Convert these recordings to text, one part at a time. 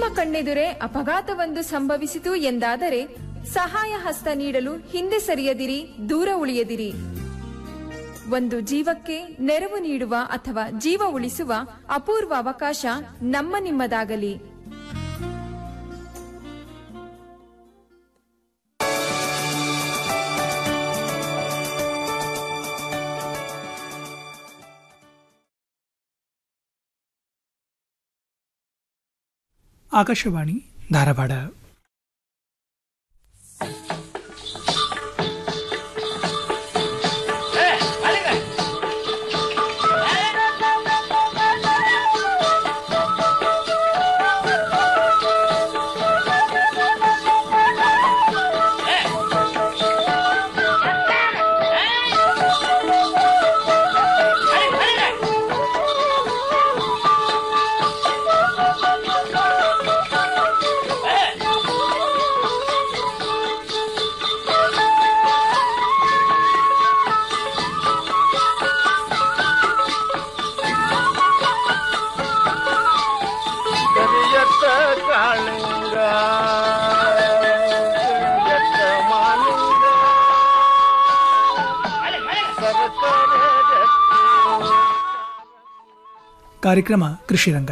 ಕಣ್ಣೆದುರೇ ಅಪಘಾತವೊಂದು ಸಂಭವಿಸಿತು ಎಂದಾದರೆ ಸಹಾಯ ಹಸ್ತ ನೀಡಲು ಹಿಂದೆ ಸರಿಯದಿರಿ ದೂರ ಉಳಿಯದಿರಿ ಒಂದು ಜೀವಕ್ಕೆ ನೆರವು ನೀಡುವ ಅಥವಾ ಜೀವ ಉಳಿಸುವ ಅಪೂರ್ವ ಅವಕಾಶ ನಮ್ಮ ನಿಮ್ಮದಾಗಲಿ ಆಕಾಶವಾಣಿ ಧಾರವಾಡ ಕರಿಯತ್ತ ಕಾಳಿಂಗ ಕರಿಯತ್ತ ಮಾಲಿಂಗ ಸರಕಾರ ಕಾರ್ಯಕ್ರಮ ಕೃಷಿರಂಗ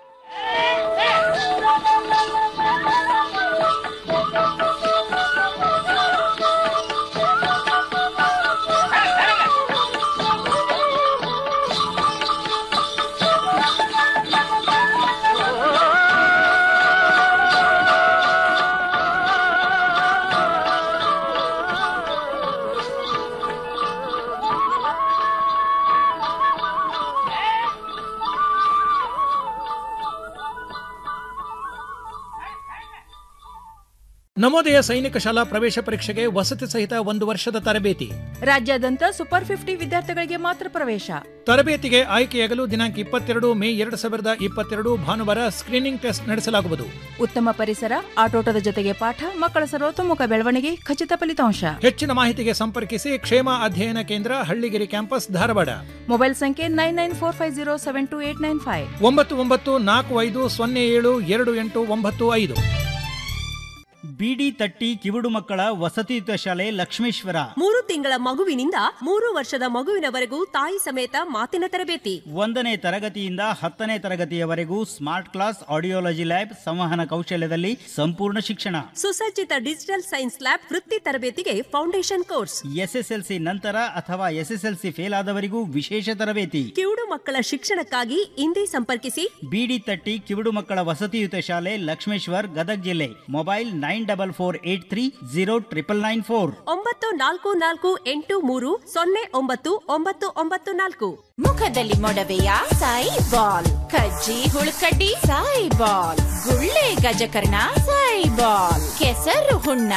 ನವೋದಯ ಸೈನಿಕ ಶಾಲಾ ಪ್ರವೇಶ ಪರೀಕ್ಷೆಗೆ ವಸತಿ ಸಹಿತ ಒಂದು ವರ್ಷದ ತರಬೇತಿ ರಾಜ್ಯಾದ್ಯಂತ ಸೂಪರ್ ಫಿಫ್ಟಿ ವಿದ್ಯಾರ್ಥಿಗಳಿಗೆ ಮಾತ್ರ ಪ್ರವೇಶ ತರಬೇತಿಗೆ ಆಯ್ಕೆಯಾಗಲು ದಿನಾಂಕ ಇಪ್ಪತ್ತೆರಡು ಮೇ ಎರಡು ಸಾವಿರದ ಇಪ್ಪತ್ತೆರಡು ಭಾನುವಾರ ಸ್ಕ್ರೀನಿಂಗ್ ಟೆಸ್ಟ್ ನಡೆಸಲಾಗುವುದು ಉತ್ತಮ ಪರಿಸರ ಆಟೋಟದ ಜೊತೆಗೆ ಪಾಠ ಮಕ್ಕಳ ಸರ್ವತೋಮುಖ ಬೆಳವಣಿಗೆ ಖಚಿತ ಫಲಿತಾಂಶ ಹೆಚ್ಚಿನ ಮಾಹಿತಿಗೆ ಸಂಪರ್ಕಿಸಿ ಕ್ಷೇಮ ಅಧ್ಯಯನ ಕೇಂದ್ರ ಹಳ್ಳಿಗಿರಿ ಕ್ಯಾಂಪಸ್ ಧಾರವಾಡ ಮೊಬೈಲ್ ಸಂಖ್ಯೆ nine nine four five zero seven two eight nine five ಒಂಬತ್ತು ಒಂಬತ್ತು ನಾಲ್ಕು ಐದು ಸೊನ್ನೆ ಏಳು ಎರಡು ಎಂಟು ಒಂಬತ್ತು ಐದು ಬಿಡಿ ತಟ್ಟಿ ಕಿವುಡು ಮಕ್ಕಳ ವಸತಿಯುತ ಶಾಲೆ ಲಕ್ಷ್ಮೇಶ್ವರ ಮೂರು ತಿಂಗಳ ಮಗುವಿನಿಂದ ಮೂರು ವರ್ಷದ ಮಗುವಿನವರೆಗೂ ತಾಯಿ ಸಮೇತ ಮಾತಿನ ತರಬೇತಿ ಒಂದನೇ ತರಗತಿಯಿಂದ ಹತ್ತನೇ ತರಗತಿಯವರೆಗೂ ಸ್ಮಾರ್ಟ್ ಕ್ಲಾಸ್ ಆಡಿಯೋಲಜಿ ಲ್ಯಾಬ್ ಸಂವಹನ ಕೌಶಲ್ಯದಲ್ಲಿ ಸಂಪೂರ್ಣ ಶಿಕ್ಷಣ ಸುಸಜ್ಜಿತ ಡಿಜಿಟಲ್ ಸೈನ್ಸ್ ಲ್ಯಾಬ್ ವೃತ್ತಿ ತರಬೇತಿಗೆ ಫೌಂಡೇಶನ್ ಕೋರ್ಸ್ ಎಸ್ಎಸ್ಎಲ್ಸಿ ನಂತರ ಅಥವಾ ಎಸ್ಎಸ್ಎಲ್ಸಿ ಫೇಲ್ ಆದವರಿಗೂ ವಿಶೇಷ ತರಬೇತಿ ಕಿವುಡು ಮಕ್ಕಳ ಶಿಕ್ಷಣಕ್ಕಾಗಿ ಇಂದೇ ಸಂಪರ್ಕಿಸಿ ಬಿಡಿ ತಟ್ಟಿ ಕಿವುಡು ಮಕ್ಕಳ ವಸತಿಯುತ ಶಾಲೆ ಲಕ್ಷ್ಮೇಶ್ವರ್ ಗದಗ್ ಜಿಲ್ಲೆ mobile nine double four eight three zero triple nine four ಒಂಬತ್ತು ನಾಲ್ಕು ನಾಲ್ಕು ಎಂಟು ಮೂರು ಸೊನ್ನೆ ಒಂಬತ್ತು ಒಂಬತ್ತು ಒಂಬತ್ತು ನಾಲ್ಕು ಮುಖದಲ್ಲಿ ಮೊಡವೆಯ ಸಾಯಿ ಬಾಲ್ ಕಜ್ಜಿ ಹುಳುಕಡ್ಡಿ ಸಾಯಿ ಬಾಲ್ ಗುಳ್ಳೆ ಗಜಕರ್ಣ ಸಾಯಿ ಬಾಲ್ ಕೆಸರು ಹುಣ್ಣ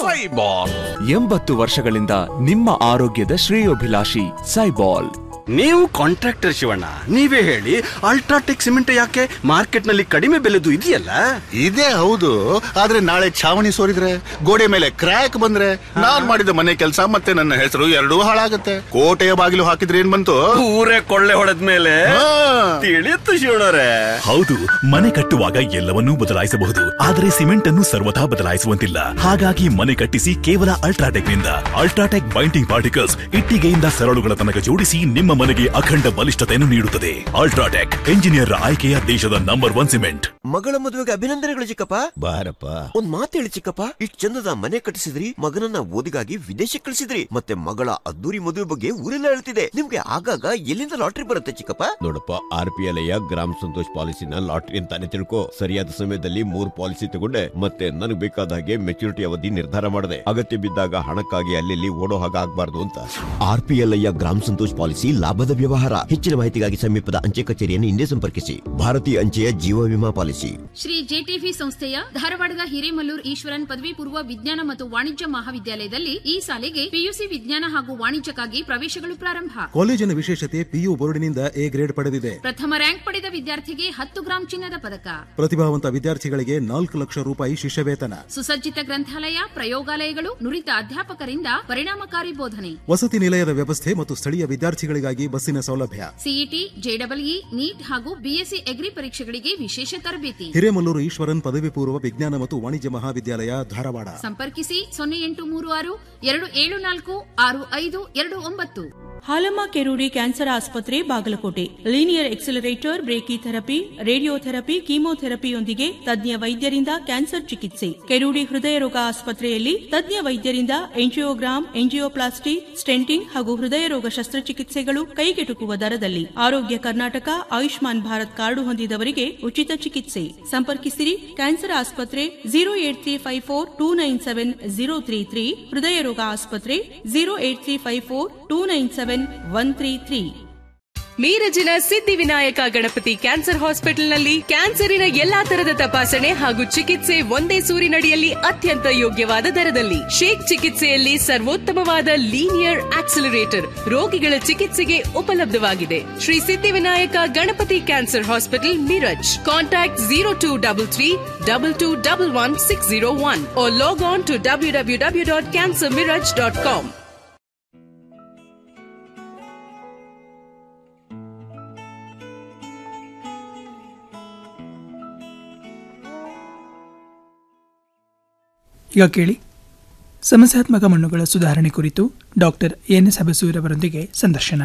ಎಂಬತ್ತು ವರ್ಷಗಳಿಂದ ನಿಮ್ಮ ಆರೋಗ್ಯದ ಶ್ರೇಯೋಭಿಲಾಷಿ ಸೈಬಾಲ್ ನೀವು ಕಾಂಟ್ರಾಕ್ಟರ್ ಶಿವಣ್ಣ ನೀವೇ ಹೇಳಿ ಅಲ್ಟ್ರಾಟೆಕ್ ಸಿಮೆಂಟ್ ಯಾಕೆ ಮಾರ್ಕೆಟ್ ನಲ್ಲಿ ಕಡಿಮೆ ಬೆಲೆದು ಇದೆಯಲ್ಲ ಇದೇ ಹೌದು ಆದ್ರೆ ನಾಳೆ ಛಾವಣಿ ಸೋರಿದ್ರೆ ಗೋಡೆ ಮೇಲೆ ಕ್ರ್ಯಾಕ್ ಬಂದ್ರೆ ನಾನ್ ಮಾಡಿದ ಮನೆ ಕೆಲಸ ಮತ್ತೆ ನನ್ನ ಹೆಸರು ಎರಡೂ ಹಾಳಾಗತ್ತೆ ಕೋಟೆಯ ಬಾಗಿಲು ಹಾಕಿದ್ರೆ ಏನ್ ಬಂತು ಊರೇ ಕೊಳ್ಳೆ ಹೊಡೆದ ಮೇಲೆ ತಿಳಿಯುತ್ತು ಶಿವಣ್ಣರೇ ಹೌದು ಮನೆ ಕಟ್ಟುವಾಗ ಎಲ್ಲವನ್ನೂ ಬದಲಾಯಿಸಬಹುದು ಆದರೆ ಸಿಮೆಂಟ್ ಅನ್ನು ಸರ್ವಥಾ ಬದಲಾಯಿಸುವಂತಿಲ್ಲ ಹಾಗಾಗಿ ಮನೆ ಕಟ್ಟಿಸಿ ಕೇವಲ ಅಲ್ಟ್ರಾಟೆಕ್ ನಿಂದ ಅಲ್ಟ್ರಾಟೆಕ್ ಬೈಂಡಿಂಗ್ ಪಾರ್ಟಿಕಲ್ಸ್ ಇಟ್ಟಿಗೆಯಿಂದ ಸರಳುಗಳ ತನಕ ಜೋಡಿಸಿ ನಿಮ್ಮ ಮನೆಗೆ ಅಖಂಡ ಬಲಿಷ್ಠತೆಯನ್ನು ನೀಡುತ್ತದೆ ಅಲ್ಟ್ರಾಟೆಕ್ ಎಂಜಿನಿಯರ್ ಆಯ್ಕೆಯ ದೇಶದ ನಂಬರ್ ಒನ್ ಸಿಮೆಂಟ್ ಮಗಳ ಮದುವೆಗೆ ಅಭಿನಂದನೆಗಳು ಚಿಕ್ಕಪ್ಪ ಬಾರಪ್ಪ ಒಂದ್ ಮಾತು ಹೇಳಿ ಚಿಕ್ಕಪ್ಪ ಇಷ್ಟ್ ಚಂದದ ಮನೆ ಕಟ್ಟಿಸಿದ್ರಿ ಮಗನನ್ನ ಓದಿಗಾಗಿ ವಿದೇಶಕ್ಕೆ ಕಳಿಸಿದ್ರಿ ಮತ್ತೆ ಮಗಳ ಅದ್ದೂರಿ ಮದುವೆ ಬಗ್ಗೆ ಊರೆಲ್ಲ ಹೇಳ್ತಿದೆ ನಿಮ್ಗೆ ಆಗಾಗ ಎಲ್ಲಿಂದ ಲಾಟ್ರಿ ಬರುತ್ತೆ ಚಿಕ್ಕಪ್ಪ ನೋಡಪ್ಪ R P L Gram Santosh ಪಾಲಿಸಿನ ಲಾಟ್ರಿ ಅಂತಾನೆ ತಿಳ್ಕೊ ಸರಿಯಾದ ಸಮಯದಲ್ಲಿ ಮೂರ್ ಪಾಲಿಸಿ ತಗೊಂಡೆ ಮತ್ತೆ ನನಗೆ ಬೇಕಾದ ಹಾಗೆ ಮೆಚುರಿಟಿ ಅವಧಿ ನಿರ್ಧಾರ ಮಾಡಿದೆ ಅಗತ್ಯ ಬಿದ್ದಾಗ ಹಣಕ್ಕಾಗಿ ಅಲ್ಲಿ ಓಡೋ ಹಾಗೆ ಆಗ್ಬಾರ್ದು ಅಂತ R P L Gram Santosh policy ಲಾಭದ ವ್ಯವಹಾರ ಹೆಚ್ಚಿನ ಮಾಹಿತಿಗಾಗಿ ಸಮೀಪದ ಅಂಚೆ ಕಚೇರಿಯನ್ನು ಹಿಂದೆ ಸಂಪರ್ಕಿಸಿ ಭಾರತೀಯ ಅಂಚೆಯ ಜೀವ ವಿಮಾ ಪಾಲಿಸಿ ಶ್ರೀ ಜೆಟಿವಿ ಸಂಸ್ಥೆಯ ಧಾರವಾಡದ ಹಿರೇಮಲ್ಲೂರ್ ಈಶ್ವರನ್ ಪದವಿ ಪೂರ್ವ ವಿಜ್ಞಾನ ಮತ್ತು ವಾಣಿಜ್ಯ ಮಹಾವಿದ್ಯಾಲಯದಲ್ಲಿ ಈ ಸಾಲಿಗೆ ಪಿಯುಸಿ ವಿಜ್ಞಾನ ಹಾಗೂ ವಾಣಿಜ್ಯಕ್ಕಾಗಿ ಪ್ರವೇಶಗಳು ಪ್ರಾರಂಭ ಕಾಲೇಜಿನ ವಿಶೇಷತೆ ಪಿಯು ಬೋರ್ಡಿನಿಂದ ಎ ಗ್ರೇಡ್ ಪಡೆದಿದೆ ಪ್ರಥಮ ರ್ಯಾಂಕ್ ಪಡೆದ ವಿದ್ಯಾರ್ಥಿಗೆ ಹತ್ತು ಗ್ರಾಂ ಚಿನ್ನದ ಪದಕ ಪ್ರತಿಭಾವಂತ ವಿದ್ಯಾರ್ಥಿಗಳಿಗೆ ನಾಲ್ಕು ಲಕ್ಷ ರೂಪಾಯಿ ಶಿಷ್ಯ ವೇತನ ಸುಸಜ್ಜಿತ ಗ್ರಂಥಾಲಯ ಪ್ರಯೋಗಾಲಯಗಳು ನುರಿತ ಅಧ್ಯಾಪಕರಿಂದ ಪರಿಣಾಮಕಾರಿ ಬೋಧನೆ ವಸತಿ ನಿಲಯದ ವ್ಯವಸ್ಥೆ ಮತ್ತು ಸ್ಥಳೀಯ ವಿದ್ಯಾರ್ಥಿಗಳಿಗಾಗಿ ವಿದ್ಯಾರ್ಥಿಗಳಿಗಾಗಿ ಬಸ್ಸಿನ ಸೌಲಭ್ಯ ಸಿಇಟಿ ಜೆಡಬ್ಲ್ಇ ನೀಟ್ ಹಾಗೂ ಬಿಎಸ್ಸಿ ಅಗ್ರಿ ಪರೀಕ್ಷೆಗಳಿಗೆ ವಿಶೇಷ ತರಬೇತಿ ಹಿರೇಮಲ್ಲೂರು ಈಶ್ವರನ್ ಪದವಿ ಪೂರ್ವ ವಿಜ್ಞಾನ ಮತ್ತು ವಾಣಿಜ್ಯ ಮಹಾವಿದ್ಯಾಲಯ ಧಾರವಾಡ ಸಂಪರ್ಕಿಸಿ ಸೊನ್ನೆ ಎಂಟು ಮೂರು ಆರು ಎರಡು ಏಳು ನಾಲ್ಕು ಆರು ಐದು ಎರಡು ಒಂಬತ್ತು ಹಾಲಮ್ಮ ಕೆರೂಡಿ ಕ್ಯಾನ್ಸರ್ ಆಸ್ಪತ್ರೆ Bagalkot linear accelerator brachy therapy radiotherapy ಕೀಮೋಥೆರಪಿಯೊಂದಿಗೆ ತಜ್ಞ ವೈದ್ಯರಿಂದ ಕ್ಯಾನ್ಸರ್ ಚಿಕಿತ್ಸೆ ಕೆರೂಡಿ ಹೃದಯ ರೋಗ ಆಸ್ಪತ್ರೆಯಲ್ಲಿ ತಜ್ಞ ವೈದ್ಯರಿಂದ ಎಂಜಿಯೋಗ್ರಾಮ್ ಎಂಜಿಯೋಪ್ಲಾಸ್ಟಿ ಸ್ಟೆಂಟಿಂಗ್ ಹಾಗೂ ಹೃದಯ ರೋಗ ಶಸ್ತ್ರಚಿಕಿತ್ಸೆಗಳು ಕೈಗೆಟುಕುವ ದರದಲ್ಲಿ ಆರೋಗ್ಯ ಕರ್ನಾಟಕ ಆಯುಷ್ಮಾನ್ ಭಾರತ್ ಕಾರ್ಡು ಹೊಂದಿದವರಿಗೆ ಉಚಿತ ಚಿಕಿತ್ಸೆ ಸಂಪರ್ಕಿಸಿರಿ ಕ್ಯಾನ್ಸರ್ ಆಸ್ಪತ್ರೆ zero eight three five four two nine seven zero three three ಹೃದಯ ರೋಗ ಆಸ್ಪತ್ರೆ zero eight three five four two nine seven one three three ಮೀರಜಿನ ಸಿದ್ಧಿವಿನಾಯಕ ಗಣಪತಿ ಕ್ಯಾನ್ಸರ್ ಹಾಸ್ಪಿಟಲ್ನಲ್ಲಿ ಕ್ಯಾನ್ಸರಿನ ಎಲ್ಲಾ ತರದ ತಪಾಸಣೆ ಹಾಗೂ ಚಿಕಿತ್ಸೆ ಒಂದೇ ಸೂರಿನಡಿಯಲ್ಲಿ ಅತ್ಯಂತ ಯೋಗ್ಯವಾದ ದರದಲ್ಲಿ ಶೇಕ್ ಚಿಕಿತ್ಸೆಯಲ್ಲಿ ಸರ್ವೋತ್ತಮವಾದ ಲೀನಿಯರ್ ಆಕ್ಸಿಲರೇಟರ್ ರೋಗಿಗಳ ಚಿಕಿತ್ಸೆಗೆ ಉಪಲಬ್ಧವಾಗಿದೆ Shri Siddhivinayak Ganapati cancer hospital Miraj contact zero two double three double two double one six zero one log on to W W W dot cancer Miraj dot com ಈಗ ಕೇಳಿ ಸಮಸ್ಯಾತ್ಮಕ ಮಣ್ಣುಗಳ ಸುಧಾರಣೆ ಕುರಿತು ಡಾಕ್ಟರ್ ಎನ್ ಎಸ್ ಅವರೊಂದಿಗೆ ಸಂದರ್ಶನ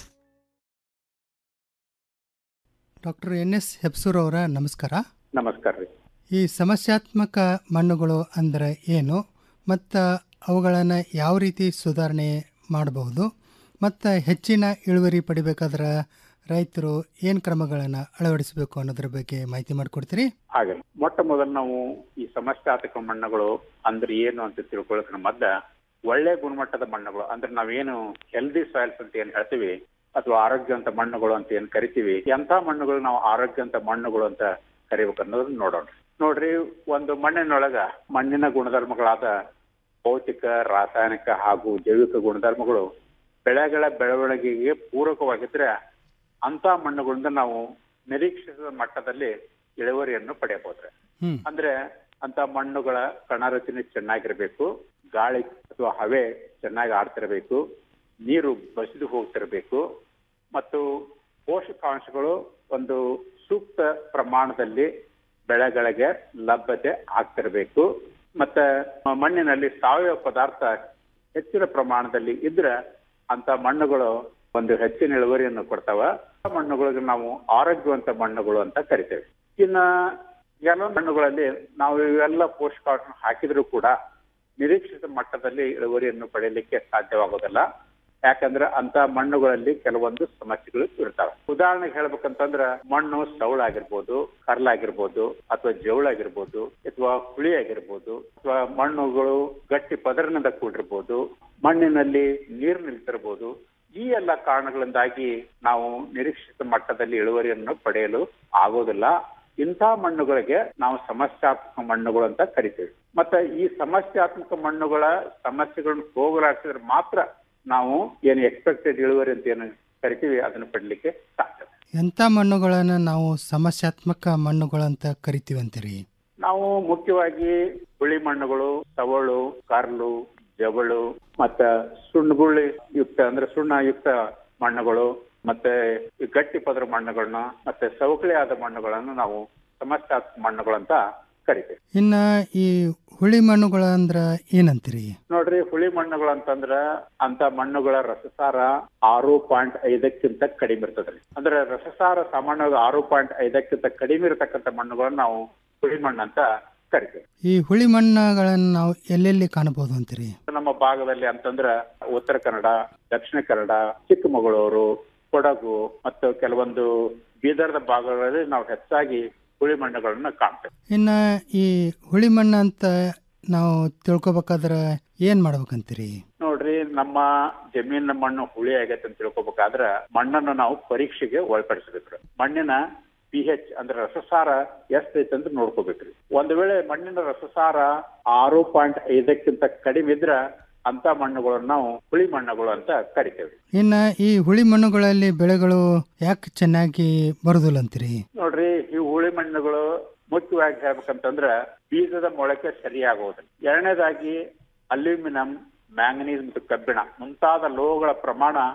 ಡಾಕ್ಟರ್ ಎನ್ ಎಸ್ ಹೆಬ್ಸೂರ್ ಅವರ ನಮಸ್ಕಾರ ನಮಸ್ಕಾರ ರೀ ಈ ಸಮಸ್ಯಾತ್ಮಕ ಮಣ್ಣುಗಳು ಅಂದರೆ ಏನು ಮತ್ತು ಅವುಗಳನ್ನು ಯಾವ ರೀತಿ ಸುಧಾರಣೆ ಮಾಡಬಹುದು ಮತ್ತು ಹೆಚ್ಚಿನ ಇಳುವರಿ ಪಡಿಬೇಕಾದ್ರೆ ರೈತರು ಏನು ಕ್ರಮಗಳನ್ನು ಅಳವಡಿಸಬೇಕು ಅನ್ನೋದ್ರ ಬಗ್ಗೆ ಮಾಹಿತಿ ಮಾಡಿಕೊಡ್ತೀರಿ ಹಾಗೆ ಮೊಟ್ಟ ಮೊದಲು ನಾವು ಈ ಸಮಸ್ಯಾತ್ಮಕ ಮಣ್ಣುಗಳು ಅಂದ್ರೆ ಏನು ಅಂತ ತಿಳ್ಕೊಳ್ಳೋಕೆ ಮೊದ್ಲ ಒಳ್ಳೆ ಗುಣಮಟ್ಟದ ಮಣ್ಣುಗಳು ಅಂದ್ರೆ ನಾವೇನು ಹೆಲ್ದಿ ಸಾಯಿಲ್ಸ್ ಅಂತ ಏನ್ ಹೇಳ್ತೀವಿ ಅಥವಾ ಆರೋಗ್ಯವಂತ ಮಣ್ಣುಗಳು ಅಂತ ಏನ್ ಕರಿತೀವಿ ಎಂತ ಮಣ್ಣುಗಳು ನಾವು ಆರೋಗ್ಯವಂತ ಮಣ್ಣುಗಳು ಅಂತ ಕರಿಬೇಕು ಅನ್ನೋದನ್ನ ನೋಡೋಣ ನೋಡ್ರಿ ಒಂದು ಮಣ್ಣಿನೊಳಗ ಮಣ್ಣಿನ ಗುಣಧರ್ಮಗಳಾದ ಭೌತಿಕ ರಾಸಾಯನಿಕ ಹಾಗೂ ಜೈವಿಕ ಗುಣಧರ್ಮಗಳು ಬೆಳೆಗಳ ಬೆಳವಣಿಗೆಗೆ ಪೂರಕವಾಗಿದ್ರೆ ಅಂತ ಮಣ್ಣುಗಳಿಂದ ನಾವು ನಿರೀಕ್ಷಿಸಿದ ಮಟ್ಟದಲ್ಲಿ ಇಳುವರಿಯನ್ನು ಪಡೆಯಬಹುದ್ರೆ ಅಂದ್ರೆ ಅಂತ ಮಣ್ಣುಗಳ ಕಣರಚನೆ ಚೆನ್ನಾಗಿರ್ಬೇಕು ಗಾಳಿ ಅಥವಾ ಹವೆ ಚೆನ್ನಾಗಿ ಆಡ್ತಿರ್ಬೇಕು ನೀರು ಬಸಿದು ಹೋಗ್ತಿರ್ಬೇಕು ಮತ್ತು ಪೋಷಕಾಂಶಗಳು ಒಂದು ಸೂಕ್ತ ಪ್ರಮಾಣದಲ್ಲಿ ಬೆಳೆಗಳಿಗೆ ಲಭ್ಯತೆ ಆಗ್ತಿರ್ಬೇಕು ಮತ್ತೆ ಮಣ್ಣಿನಲ್ಲಿ ಸಾವಯವ ಪದಾರ್ಥ ಹೆಚ್ಚಿನ ಪ್ರಮಾಣದಲ್ಲಿ ಇದ್ರೆ ಅಂತ ಮಣ್ಣುಗಳು ಒಂದು ಹೆಚ್ಚಿನ ಇಳುವರಿಯನ್ನು ಕೊಡ್ತಾವ ಆ ಮಣ್ಣುಗಳಿಗೆ ನಾವು ಆರೋಗ್ಯವಂತ ಮಣ್ಣುಗಳು ಅಂತ ಕರಿತೇವೆ ಇನ್ನ ಕೆಲವೊಂದು ಮಣ್ಣುಗಳಲ್ಲಿ ನಾವು ಇವೆಲ್ಲ ಪೋಷಕಾಂಶ ಹಾಕಿದ್ರು ಕೂಡ ನಿರೀಕ್ಷಿತ ಮಟ್ಟದಲ್ಲಿ ಇಳುವರಿಯನ್ನು ಪಡೆಯಲಿಕ್ಕೆ ಸಾಧ್ಯವಾಗೋದಿಲ್ಲ ಯಾಕಂದ್ರೆ ಅಂತ ಮಣ್ಣುಗಳಲ್ಲಿ ಕೆಲವೊಂದು ಸಮಸ್ಯೆಗಳು ಇರ್ತಾವೆ ಉದಾಹರಣೆಗೆ ಹೇಳ್ಬೇಕಂತಂದ್ರ ಮಣ್ಣು ಸೌಳಾಗಿರ್ಬೋದು ಕರ್ಲಾಗಿರ್ಬೋದು ಅಥವಾ ಜೌಳಾಗಿರ್ಬೋದು ಅಥವಾ ಹುಳಿ ಆಗಿರ್ಬೋದು ಅಥವಾ ಮಣ್ಣುಗಳು ಗಟ್ಟಿ ಪದರಿನಿಂದ ಕೂಡಿರ್ಬೋದು ಮಣ್ಣಿನಲ್ಲಿ ನೀರು ನಿಲ್ತಿರ್ಬೋದು ಈ ಎಲ್ಲ ಕಾರಣಗಳಿಂದಾಗಿ ನಾವು ನಿರೀಕ್ಷಿತ ಮಟ್ಟದಲ್ಲಿ ಇಳುವರಿಯನ್ನು ಪಡೆಯಲು ಆಗೋದಿಲ್ಲ ಇಂಥ ಮಣ್ಣುಗಳಿಗೆ ನಾವು ಸಮಸ್ಯಾತ್ಮಕ ಮಣ್ಣುಗಳು ಅಂತ ಕರಿತೀವಿ ಮತ್ತೆ ಈ ಸಮಸ್ಯಾತ್ಮಕ ಮಣ್ಣುಗಳ ಸಮಸ್ಯೆಗಳನ್ನು ಹೋಗಲಾಡಿಸಿದ್ರೆ ಮಾತ್ರ ನಾವು ಏನು ಎಕ್ಸ್ಪೆಕ್ಟೆಡ್ ಇಳುವರಿ ಅಂತ ಏನು ಕರಿತೀವಿ ಅದನ್ನು ಪಡಲಿಕ್ಕೆ ಸಾಧ್ಯ ಎಂಥ ಮಣ್ಣುಗಳನ್ನು ನಾವು ಸಮಸ್ಯಾತ್ಮಕ ಮಣ್ಣುಗಳು ಅಂತ ಕರಿತೀವಿ ಅಂತೀರಿ ನಾವು ಮುಖ್ಯವಾಗಿ ಹುಳಿ ಮಣ್ಣುಗಳು ಸವಳು ಕಾರ್ಲು ಜವಳು ಮತ್ತ ಸುಣ್ಣಗುಳಿ ಯುಕ್ತ ಅಂದ್ರೆ ಸುಣ್ಣ ಯುಕ್ತ ಮಣ್ಣುಗಳು ಮತ್ತೆ ಈ ಗಟ್ಟಿ ಪದರ ಮಣ್ಣುಗಳನ್ನ ಮತ್ತೆ ಸವಕಳಿ ಆದ ಮಣ್ಣುಗಳನ್ನು ನಾವು ಸಮಸ್ಯಾತ್ಮಕ ಮಣ್ಣುಗಳು ಅಂತ ಕರಿತೀವಿ ಇನ್ನ ಈ ಹುಳಿ ಮಣ್ಣುಗಳು ಅಂದ್ರ ಏನಂತೀರಿ ನೋಡ್ರಿ ಹುಳಿ ಮಣ್ಣುಗಳು ಅಂತಂದ್ರ ಅಂತ ಮಣ್ಣುಗಳ ರಸಸಾರ ಆರು ಪಾಯಿಂಟ್ ಐದಕ್ಕಿಂತ ಕಡಿಮೆ ಇರ್ತದ್ರಿ ಅಂದ್ರೆ ರಸಸಾರ ಸಾಮಾನ್ಯವಾಗಿ ಆರು ಪಾಯಿಂಟ್ ಐದಕ್ಕಿಂತ ಕಡಿಮೆ ಇರತಕ್ಕಂತ ಮಣ್ಣುಗಳನ್ನ ನಾವು ಹುಳಿ ಮಣ್ಣು ಅಂತ ಕರಿತೀವಿ ಈ ಹುಳಿ ಮಣ್ಣುಗಳನ್ನು ನಾವು ಎಲ್ಲೆಲ್ಲಿ ಕಾಣಬಹುದು ಅಂತೀರಿ ನಮ್ಮ ಭಾಗದಲ್ಲಿ ಅಂತಂದ್ರ ಉತ್ತರ ಕನ್ನಡ ದಕ್ಷಿಣ ಕನ್ನಡ ಚಿಕ್ಕಮಗಳೂರು ಕೊಡಗು ಮತ್ತು ಕೆಲವೊಂದು ಬೀದರ್ದ ಭಾಗಗಳಲ್ಲಿ ನಾವು ಹೆಚ್ಚಾಗಿ ಹುಳಿ ಮಣ್ಣುಗಳನ್ನ ಕಾಣ್ತೇವೆ ಇನ್ನ ಈ ಹುಳಿ ಮಣ್ಣು ಅಂತ ನಾವು ತಿಳ್ಕೊಬೇಕಾದ್ರೆ ಏನ್ ಮಾಡ್ಬೇಕಂತೀರಿ ನೋಡ್ರಿ ನಮ್ಮ ಜಮೀನಿನ ಮಣ್ಣು ಹುಳಿ ಆಗೈತೆ ಅಂತ ತಿಳ್ಕೊಬೇಕಾದ್ರ ಮಣ್ಣನ್ನು ನಾವು ಪರೀಕ್ಷೆಗೆ ಒಳಪಡಿಸಬೇಕ್ರಿ ಮಣ್ಣಿನ ಪಿ ಎಚ್ ಅಂದ್ರೆ ರಸಸಾರ ಎಷ್ಟೈತೆ ಅಂತ ನೋಡ್ಕೋಬೇಕ್ರಿ ಒಂದ್ ವೇಳೆ ಮಣ್ಣಿನ ರಸಸಾರ ಆರು ಪಾಯಿಂಟ್ ಐದಕ್ಕಿಂತ ಕಡಿಮೆ ಇದ್ರ ಅಂತ ಮಣ್ಣುಗಳನ್ನು ನಾವು ಹುಳಿ ಮಣ್ಣುಗಳು ಅಂತ ಕರಿತೇವೆ ಇನ್ನ ಈ ಹುಳಿ ಮಣ್ಣುಗಳಲ್ಲಿ ಬೆಳೆಗಳು ಯಾಕೆ ಚೆನ್ನಾಗಿ ಬರುದಿಲ್ಲ ಅಂತೀರಿ ನೋಡ್ರಿ ಈ ಹುಳಿ ಮಣ್ಣುಗಳು ಮುಖ್ಯವಾಗಿ ಹೇಳ್ಬೇಕಂತಂದ್ರ ಬೀಜದ ಮೊಳಕೆ ಸರಿಯಾಗುವುದಿಲ್ಲ ಎರಡನೇದಾಗಿ ಅಲ್ಯೂಮಿನಿಯಂ ಮ್ಯಾಂಗನೀಸ್ ಮತ್ತು ಕಬ್ಬಿಣ ಮುಂತಾದ ಲೋಹಗಳ ಪ್ರಮಾಣ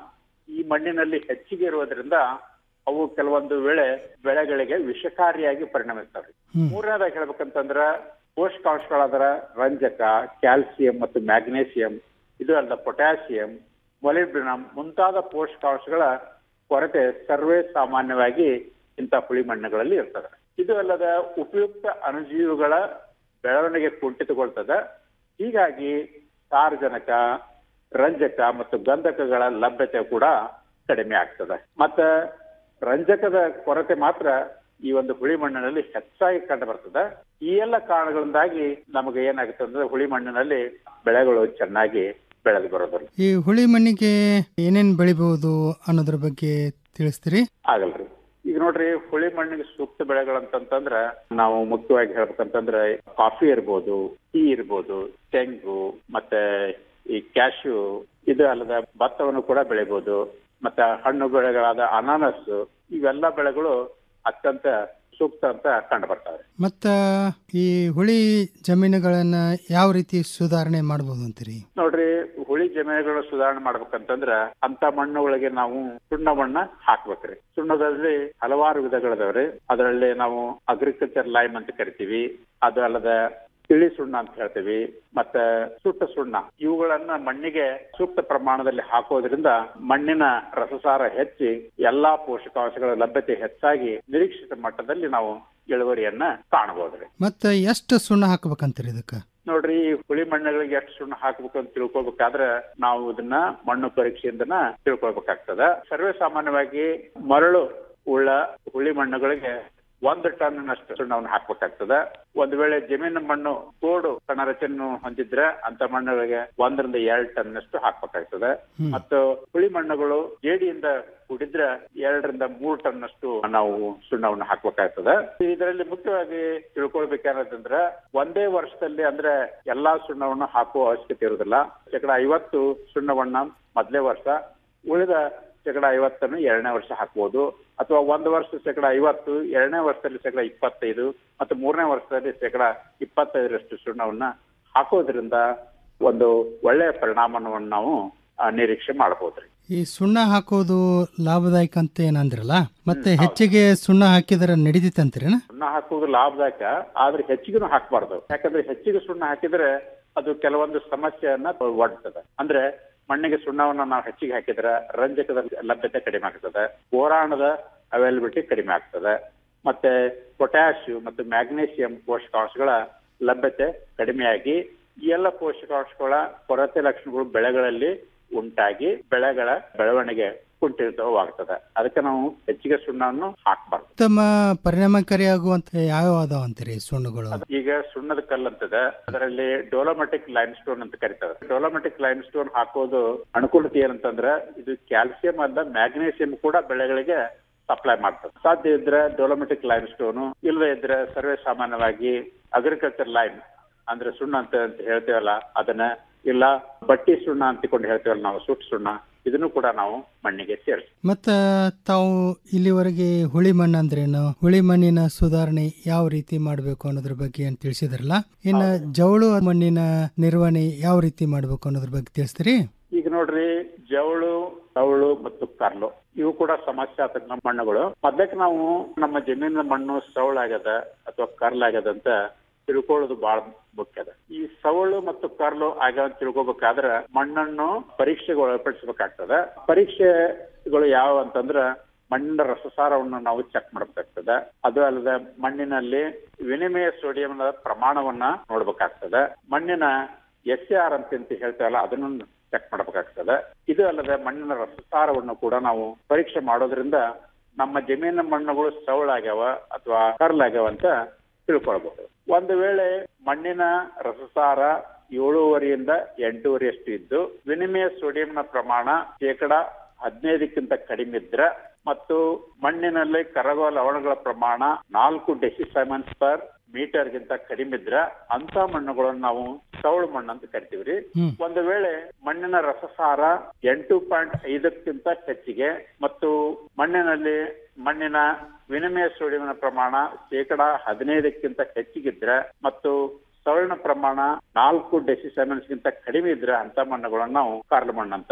ಈ ಮಣ್ಣಿನಲ್ಲಿ ಹೆಚ್ಚಿಗೆ ಇರುವುದರಿಂದ ಅವು ಕೆಲವೊಂದು ವೇಳೆ ಬೆಳೆಗಳಿಗೆ ವಿಷಕಾರಿಯಾಗಿ ಪರಿಣಮಿಸ್ತವೆ ಮೂರನೇದಾಗಿ ಹೇಳ್ಬೇಕಂತಂದ್ರ ಪೋಷಕಾಂಶಗಳಾದ ರಂಜಕ ಕ್ಯಾಲ್ಸಿಯಂ ಮತ್ತು ಮ್ಯಾಗ್ನೇಸಿಯಂ ಇದು ಅಲ್ಲದ ಪೊಟ್ಯಾಸಿಯಂ ಮೊಲಿಬ್ಡಿನಮ್ ಮುಂತಾದ ಪೋಷಕಾಂಶಗಳ ಕೊರತೆ ಸರ್ವೇ ಸಾಮಾನ್ಯವಾಗಿ ಇಂಥ ಹುಳಿ ಮಣ್ಣುಗಳಲ್ಲಿ ಇರ್ತದೆ ಇದು ಅಲ್ಲದ ಉಪಯುಕ್ತ ಅಣುಜೀವಿಗಳ ಬೆಳವಣಿಗೆ ಕುಂಠಿತಗೊಳ್ತದೆ ಹೀಗಾಗಿ ಸಾರಜನಕ ರಂಜಕ ಮತ್ತು ಗಂಧಕಗಳ ಲಭ್ಯತೆ ಕೂಡ ಕಡಿಮೆ ಆಗ್ತದೆ ಮತ್ತ ರಂಜಕದ ಕೊರತೆ ಮಾತ್ರ ಈ ಒಂದು ಹುಳಿ ಮಣ್ಣಿನಲ್ಲಿ ಹೆಚ್ಚಾಗಿ ಕಂಡು ಬರ್ತದೆ ಈ ಎಲ್ಲ ಕಾರಣಗಳಿಂದಾಗಿ ನಮಗೆ ಏನಾಗುತ್ತೆ ಅಂದ್ರೆ ಹುಳಿ ಮಣ್ಣಿನಲ್ಲಿ ಬೆಳೆಗಳು ಚೆನ್ನಾಗಿ ಬೆಳೆದು ಬರೋದಿಲ್ಲ ಈ ಹುಳಿ ಮಣ್ಣಿಗೆ ಏನೇನ್ ಬೆಳಿಬಹುದು ಅನ್ನೋದ್ರ ಬಗ್ಗೆ ತಿಳಿಸ್ತೀರಿ ಆಗಲ್ರಿ ಈಗ ನೋಡ್ರಿ ಹುಳಿ ಮಣ್ಣಿಗೆ ಸೂಕ್ತ ಬೆಳೆಗಳಂತಂತಂದ್ರ ನಾವು ಮುಖ್ಯವಾಗಿ ಹೇಳ್ಬೇಕಂತಂದ್ರೆ ಕಾಫಿ ಇರ್ಬೋದು ಟೀ ಇರ್ಬೋದು ತೆಂಗು ಮತ್ತೆ ಈ ಕ್ಯಾಶು ಇದು ಅಲ್ಲದ ಭತ್ತವನ್ನು ಕೂಡ ಬೆಳಿಬಹುದು ಮತ್ತೆ ಹಣ್ಣು ಬೆಳೆಗಳಾದ ಅನಾನಸ್ ಇವೆಲ್ಲ ಬೆಳೆಗಳು ಅತ್ಯಂತ ಸೂಕ್ತ ಅಂತ ಕಂಡು ಬರ್ತವೆ ಮತ್ತ ಈ ಹುಳಿ ಜಮೀನುಗಳನ್ನ ಯಾವ ರೀತಿ ಸುಧಾರಣೆ ಮಾಡಬಹುದು ಅಂತೀರಿ ನೋಡ್ರಿ ಹುಳಿ ಜಮೀನುಗಳು ಸುಧಾರಣೆ ಮಾಡ್ಬೇಕಂತಂದ್ರ ಅಂತ ಮಣ್ಣುಗಳಿಗೆ ನಾವು ಸುಣ್ಣ ಮಣ್ಣ ಹಾಕ್ಬೇಕ್ರಿ ಸುಣ್ಣದಲ್ಲಿ ಹಲವಾರು ವಿಧಗಳಿದಾವ್ರಿ ಅದರಲ್ಲಿ ನಾವು ಅಗ್ರಿಕಲ್ಚರ್ ಲೈಮ್ ಅಂತ ಕರಿತೀವಿ ಅದು ಅಲ್ಲದ ತಿಳಿ ಸುಣ್ಣ ಅಂತ ಹೇಳ್ತೀವಿ ಮತ್ತೆ ಸುಟ್ಟ ಸುಣ್ಣ ಇವುಗಳನ್ನ ಮಣ್ಣಿಗೆ ಸೂಕ್ತ ಪ್ರಮಾಣದಲ್ಲಿ ಹಾಕೋದ್ರಿಂದ ಮಣ್ಣಿನ ರಸಸಾರ ಹೆಚ್ಚಿ ಎಲ್ಲಾ ಪೋಷಕಾಂಶಗಳ ಲಭ್ಯತೆ ಹೆಚ್ಚಾಗಿ ನಿರೀಕ್ಷಿತ ಮಟ್ಟದಲ್ಲಿ ನಾವು ಇಳುವರಿಯನ್ನ ಕಾಣಬಹುದ್ರಿ ಮತ್ತ ಎಷ್ಟು ಸುಣ್ಣ ಹಾಕ್ಬೇಕಂತೀರಿ ಇದಕ್ಕ ನೋಡ್ರಿ ಈ ಹುಳಿ ಮಣ್ಣುಗಳಿಗೆ ಎಷ್ಟು ಸುಣ್ಣ ಹಾಕ್ಬೇಕು ಅಂತ ತಿಳ್ಕೊಬೇಕಾದ್ರೆ ನಾವು ಇದನ್ನ ಮಣ್ಣು ಪರೀಕ್ಷೆಯಿಂದನ ತಿಳ್ಕೊಳ್ಬೇಕಾಗ್ತದ ಸರ್ವೇ ಸಾಮಾನ್ಯವಾಗಿ ಮರಳು ಉಳ್ಳ ಹುಳಿ ಮಣ್ಣುಗಳಿಗೆ ಒಂದು ಟನ್ನಷ್ಟು ಸುಣ್ಣವನ್ನು ಹಾಕ್ಬೇಕಾಗ್ತದ ಒಂದ್ ವೇಳೆ ಜಮೀನು ಮಣ್ಣು ಕೋಡು ಕಣ ರಚನೆ ಹೊಂದಿದ್ರೆ ಅಂತ ಮಣ್ಣುಗಳಿಗೆ ಒಂದರಿಂದ ಎರಡು ಟನ್ನಷ್ಟು ಹಾಕ್ಬೇಕಾಗ್ತದೆ ಮತ್ತು ಹುಳಿ ಮಣ್ಣುಗಳು ಜೇಡಿಯಿಂದ ಕೂಡಿದ್ರೆ ಎರಡರಿಂದ ಮೂರು ಟನ್ನಷ್ಟು ನಾವು ಸುಣ್ಣವನ್ನು ಹಾಕ್ಬೇಕಾಗ್ತದೆ ಇದರಲ್ಲಿ ಮುಖ್ಯವಾಗಿ ತಿಳ್ಕೊಳ್ಬೇಕಾದ್ರೆ ಒಂದೇ ವರ್ಷದಲ್ಲಿ ಅಂದ್ರೆ ಎಲ್ಲಾ ಸುಣ್ಣವನ್ನು ಹಾಕುವ ಅವಶ್ಯಕತೆ ಇರುವುದಿಲ್ಲ ಶೇಕಡ ಐವತ್ತು ಸುಣ್ಣವನ್ನ ಮೊದಲೇ ವರ್ಷ ಉಳಿದ ಶೇಕಡ ಐವತ್ತನ್ನು ಎರಡನೇ ವರ್ಷ ಹಾಕ್ಬೋದು ಅಥವಾ ಒಂದು ವರ್ಷ ಶೇಕಡ ಐವತ್ತು ಎರಡನೇ ವರ್ಷದಲ್ಲಿ ಶೇಕಡ ಇಪ್ಪತ್ತೈದು ಮತ್ತು ಮೂರನೇ ವರ್ಷದಲ್ಲಿ ಶೇಕಡ ಇಪ್ಪತ್ತೈದರಷ್ಟು ಸುಣ್ಣವನ್ನ ಹಾಕೋದ್ರಿಂದ ಒಂದು ಒಳ್ಳೆಯ ಪರಿಣಾಮವನ್ನು ನಾವು ಆ, ನಿರೀಕ್ಷೆ ಮಾಡಬಹುದ್ರಿ ಈ ಸುಣ್ಣ ಹಾಕೋದು ಲಾಭದಾಯಕ ಅಂತ ಏನಂದ್ರಲ್ಲ ಮತ್ತೆ ಹೆಚ್ಚಿಗೆ ಸುಣ್ಣ ಹಾಕಿದ್ರೆ ನಡೀತಿತ್ತಂತೀರೇನ ಸುಣ್ಣ ಹಾಕುವುದು ಲಾಭದಾಯಕ ಆದ್ರೆ ಹೆಚ್ಚಿಗೆನೂ ಹಾಕಬಾರ್ದು ಯಾಕಂದ್ರೆ ಹೆಚ್ಚಿಗೆ ಸುಣ್ಣ ಹಾಕಿದ್ರೆ ಅದು ಕೆಲವೊಂದು ಸಮಸ್ಯೆಯನ್ನ ಒಡ್ತದೆ ಅಂದ್ರೆ ಮಣ್ಣಿಗೆ ಸುಣ್ಣವನ್ನ ನಾವು ಹೆಚ್ಚಿಗೆ ಹಾಕಿದ್ರೆ ರಂಜಕದ ಲಭ್ಯತೆ ಕಡಿಮೆ ಆಗ್ತದೆ ಬೋರಾಣದ ಅವೈಲಬಿಲಿಟಿ ಕಡಿಮೆ ಆಗ್ತದೆ ಮತ್ತೆ ಪೊಟ್ಯಾಶ್ ಮತ್ತು ಮ್ಯಾಗ್ನೀಸಿಯಂ ಪೋಷಕಾಂಶಗಳ ಲಭ್ಯತೆ ಕಡಿಮೆಯಾಗಿ ಈ ಎಲ್ಲ ಪೋಷಕಾಂಶಗಳ ಕೊರತೆ ಲಕ್ಷಣಗಳು ಬೆಳೆಗಳಲ್ಲಿ ಉಂಟಾಗಿ ಬೆಳೆಗಳ ಬೆಳವಣಿಗೆ ಕುಂಠಿತವಾಗ್ತದೆ ಅದಕ್ಕೆ ನಾವು ಹೆಚ್ಚಿಗೆ ಸುಣ್ಣವನ್ನು ಹಾಕಬಾರ್ದು ಉತ್ತಮ ಪರಿಣಾಮಕಾರಿಯಾಗುವಂತ ಯಾವ ಅದಾವ ಅಂತೀರಿ ಸುಣ್ಣಗಳು ಈಗ ಸುಣ್ಣದ ಕಲ್ಲು ಅಂತದೆ ಅದರಲ್ಲಿ ಡೋಲೋಮೆಟಿಕ್ ಲೈಮ್ ಸ್ಟೋನ್ ಅಂತ ಕರೀತಾರೆ ಡೋಲೋಮೆಟಿಕ್ ಲೈಮ್ ಸ್ಟೋನ್ ಹಾಕೋದು ಅನುಕೂಲತೆ ಏನಂತಂದ್ರೆ ಇದು ಕ್ಯಾಲ್ಸಿಯಂ ಅಲ್ಲ ಮ್ಯಾಗ್ನೀಸಿಯಂ ಕೂಡ ಬೆಳೆಗಳಿಗೆ ಸಪ್ಲೈ ಮಾಡ್ತದೆ ಸಾಧ್ಯ ಇದ್ರೆ ಡೋಲೋಮೆಟಿಕ್ ಲೈಮ್ ಸ್ಟೋನು ಇಲ್ಲದೆ ಇದ್ರೆ ಸರ್ವೇ ಸಾಮಾನ್ಯವಾಗಿ ಅಗ್ರಿಕಲ್ಚರ್ ಲೈಮ್ ಅಂದ್ರೆ ಸುಣ್ಣ ಅಂತ ಅಂತ ಹೇಳ್ತೇವಲ್ಲ ಅದನ್ನ ಇಲ್ಲ ಬಟ್ಟಿ ಸುಣ್ಣ ಅಂತಿಕೊಂಡು ಹೇಳ್ತೇವಲ್ಲ ನಾವು ಸುಟ್ಟು ಸುಣ್ಣ ಇದನ್ನು ಕೂಡ ನಾವು ಮಣ್ಣಿಗೆ ಸೇರಿಸ್ತೀವಿ ಮತ್ತ ತಾವು ಇಲ್ಲಿವರೆಗೆ ಹುಳಿ ಮಣ್ಣು ಅಂದ್ರೇನು ಹುಳಿ ಮಣ್ಣಿನ ಸುಧಾರಣೆ ಯಾವ ರೀತಿ ಮಾಡಬೇಕು ಅನ್ನೋದ್ರ ಬಗ್ಗೆ ಏನ್ ತಿಳಿಸಿದ್ರಲ್ಲ ಇನ್ನ ಜವಳು ಮಣ್ಣಿನ ನಿರ್ವಹಣೆ ಯಾವ ರೀತಿ ಮಾಡಬೇಕು ಅನ್ನೋದ್ರ ಬಗ್ಗೆ ತಿಳಿಸ್ತೀರಿ ಈಗ ನೋಡ್ರಿ ಜವಳು ತವಳು ಮತ್ತು ಕರ್ಲು ಇವು ಕೂಡ ಸಮಸ್ಯಾತ್ಮಕ ಮಣ್ಣುಗಳು ಮೊದಲಕ್ಕೆ ನಾವು ನಮ್ಮ ಜಮೀನಿನ ಮಣ್ಣು ಸವಳಾಗ್ಯದ ಅಥವಾ ಕರ್ಲಾಗ್ಯದ ಅಂತ ತಿಳ್ಕೊಳ್ಳೋದು ಬಹಳ ಮುಖ್ಯ ಅದ ಈ ಸವಳು ಮತ್ತು ಕರ್ಲು ಆಗ್ಯಾವ ಅಂತ ತಿಳ್ಕೊಬೇಕಾದ್ರ ಮಣ್ಣನ್ನು ಪರೀಕ್ಷೆಗೆ ಒಳಪಡಿಸಬೇಕಾಗ್ತದ ಪರೀಕ್ಷೆಗಳು ಯಾವ ಅಂತಂದ್ರ ಮಣ್ಣಿನ ರಸಸಾರವನ್ನು ನಾವು ಚೆಕ್ ಮಾಡಬೇಕಾಗ್ತದೆ ಅದು ಅಲ್ಲದೆ ಮಣ್ಣಿನಲ್ಲಿ ವಿನಿಮಯ ಸೋಡಿಯಂನ ಪ್ರಮಾಣವನ್ನ ನೋಡ್ಬೇಕಾಗ್ತದೆ ಮಣ್ಣಿನ ಎಸ್ ಆರ್ ಅಂತ ಅಂತ ಹೇಳ್ತೇವಲ್ಲ ಅದನ್ನು ಚೆಕ್ ಮಾಡಬೇಕಾಗ್ತದೆ ಇದು ಅಲ್ಲದೆ ಮಣ್ಣಿನ ರಸಸಾರವನ್ನು ಕೂಡ ನಾವು ಪರೀಕ್ಷೆ ಮಾಡೋದ್ರಿಂದ ನಮ್ಮ ಜಮೀನಿನ ಮಣ್ಣುಗಳು ಸವಳಾಗ್ಯಾವ ಅಥವಾ ಕರ್ಲಾಗ್ಯಾವ ಅಂತ ತಿಳ್ಕೊಳ್ಬಹುದು ಒಂದು ವೇಳೆ ಮಣ್ಣಿನ ರಸಸಾರ ಏಳೂವರೆಯಿಂದ ಎಂಟೂವರೆಯಷ್ಟು ಇದ್ದು ವಿನಿಮಯ ಸೋಡಿಯಂನ ಪ್ರಮಾಣ ಶೇಕಡ ಹದಿನೈದಕ್ಕಿಂತ ಕಡಿಮೆ ಇದ್ರೆ ಮತ್ತು ಮಣ್ಣಿನಲ್ಲಿ ಕರಗುವ ಲವಣಗಳ ಪ್ರಮಾಣ ನಾಲ್ಕು ಡೆಸಿಸೈಮನ್ಸ್ ಪರ್ ಮೀಟರ್ ಗಿಂತ ಕಡಿಮೆ ಇದ್ರೆ ಅಂತ ಮಣ್ಣುಗಳನ್ನು ನಾವು ಸವಳು ಮಣ್ಣು ಅಂತ ಕರಿತೀವ್ರಿ ಒಂದು ವೇಳೆ ಮಣ್ಣಿನ ರಸಸಾರ ಎಂಟು ಪಾಯಿಂಟ್ ಐದಕ್ಕಿಂತ ಹೆಚ್ಚಿಗೆ ಮತ್ತು ಮಣ್ಣಿನಲ್ಲಿ ಮಣ್ಣಿನ ವಿನಿಮಯ ಸೋಡಿಯಂನ ಪ್ರಮಾಣ ಶೇಕಡ ಹದಿನೈದಕ್ಕಿಂತ ಹೆಚ್ಚಿಗಿದ್ರೆ ಮತ್ತು ಸವಳಿನ ಪ್ರಮಾಣ ನಾಲ್ಕು ಡೆಸಿಸೆಮೆನ್ಸ್ ಗಿಂತ ಕಡಿಮೆ ಇದ್ರೆ ಅಂತ ಮಣ್ಣುಗಳನ್ನು ನಾವು ಕಾರ್ಲು ಮಣ್ಣು ಅಂತ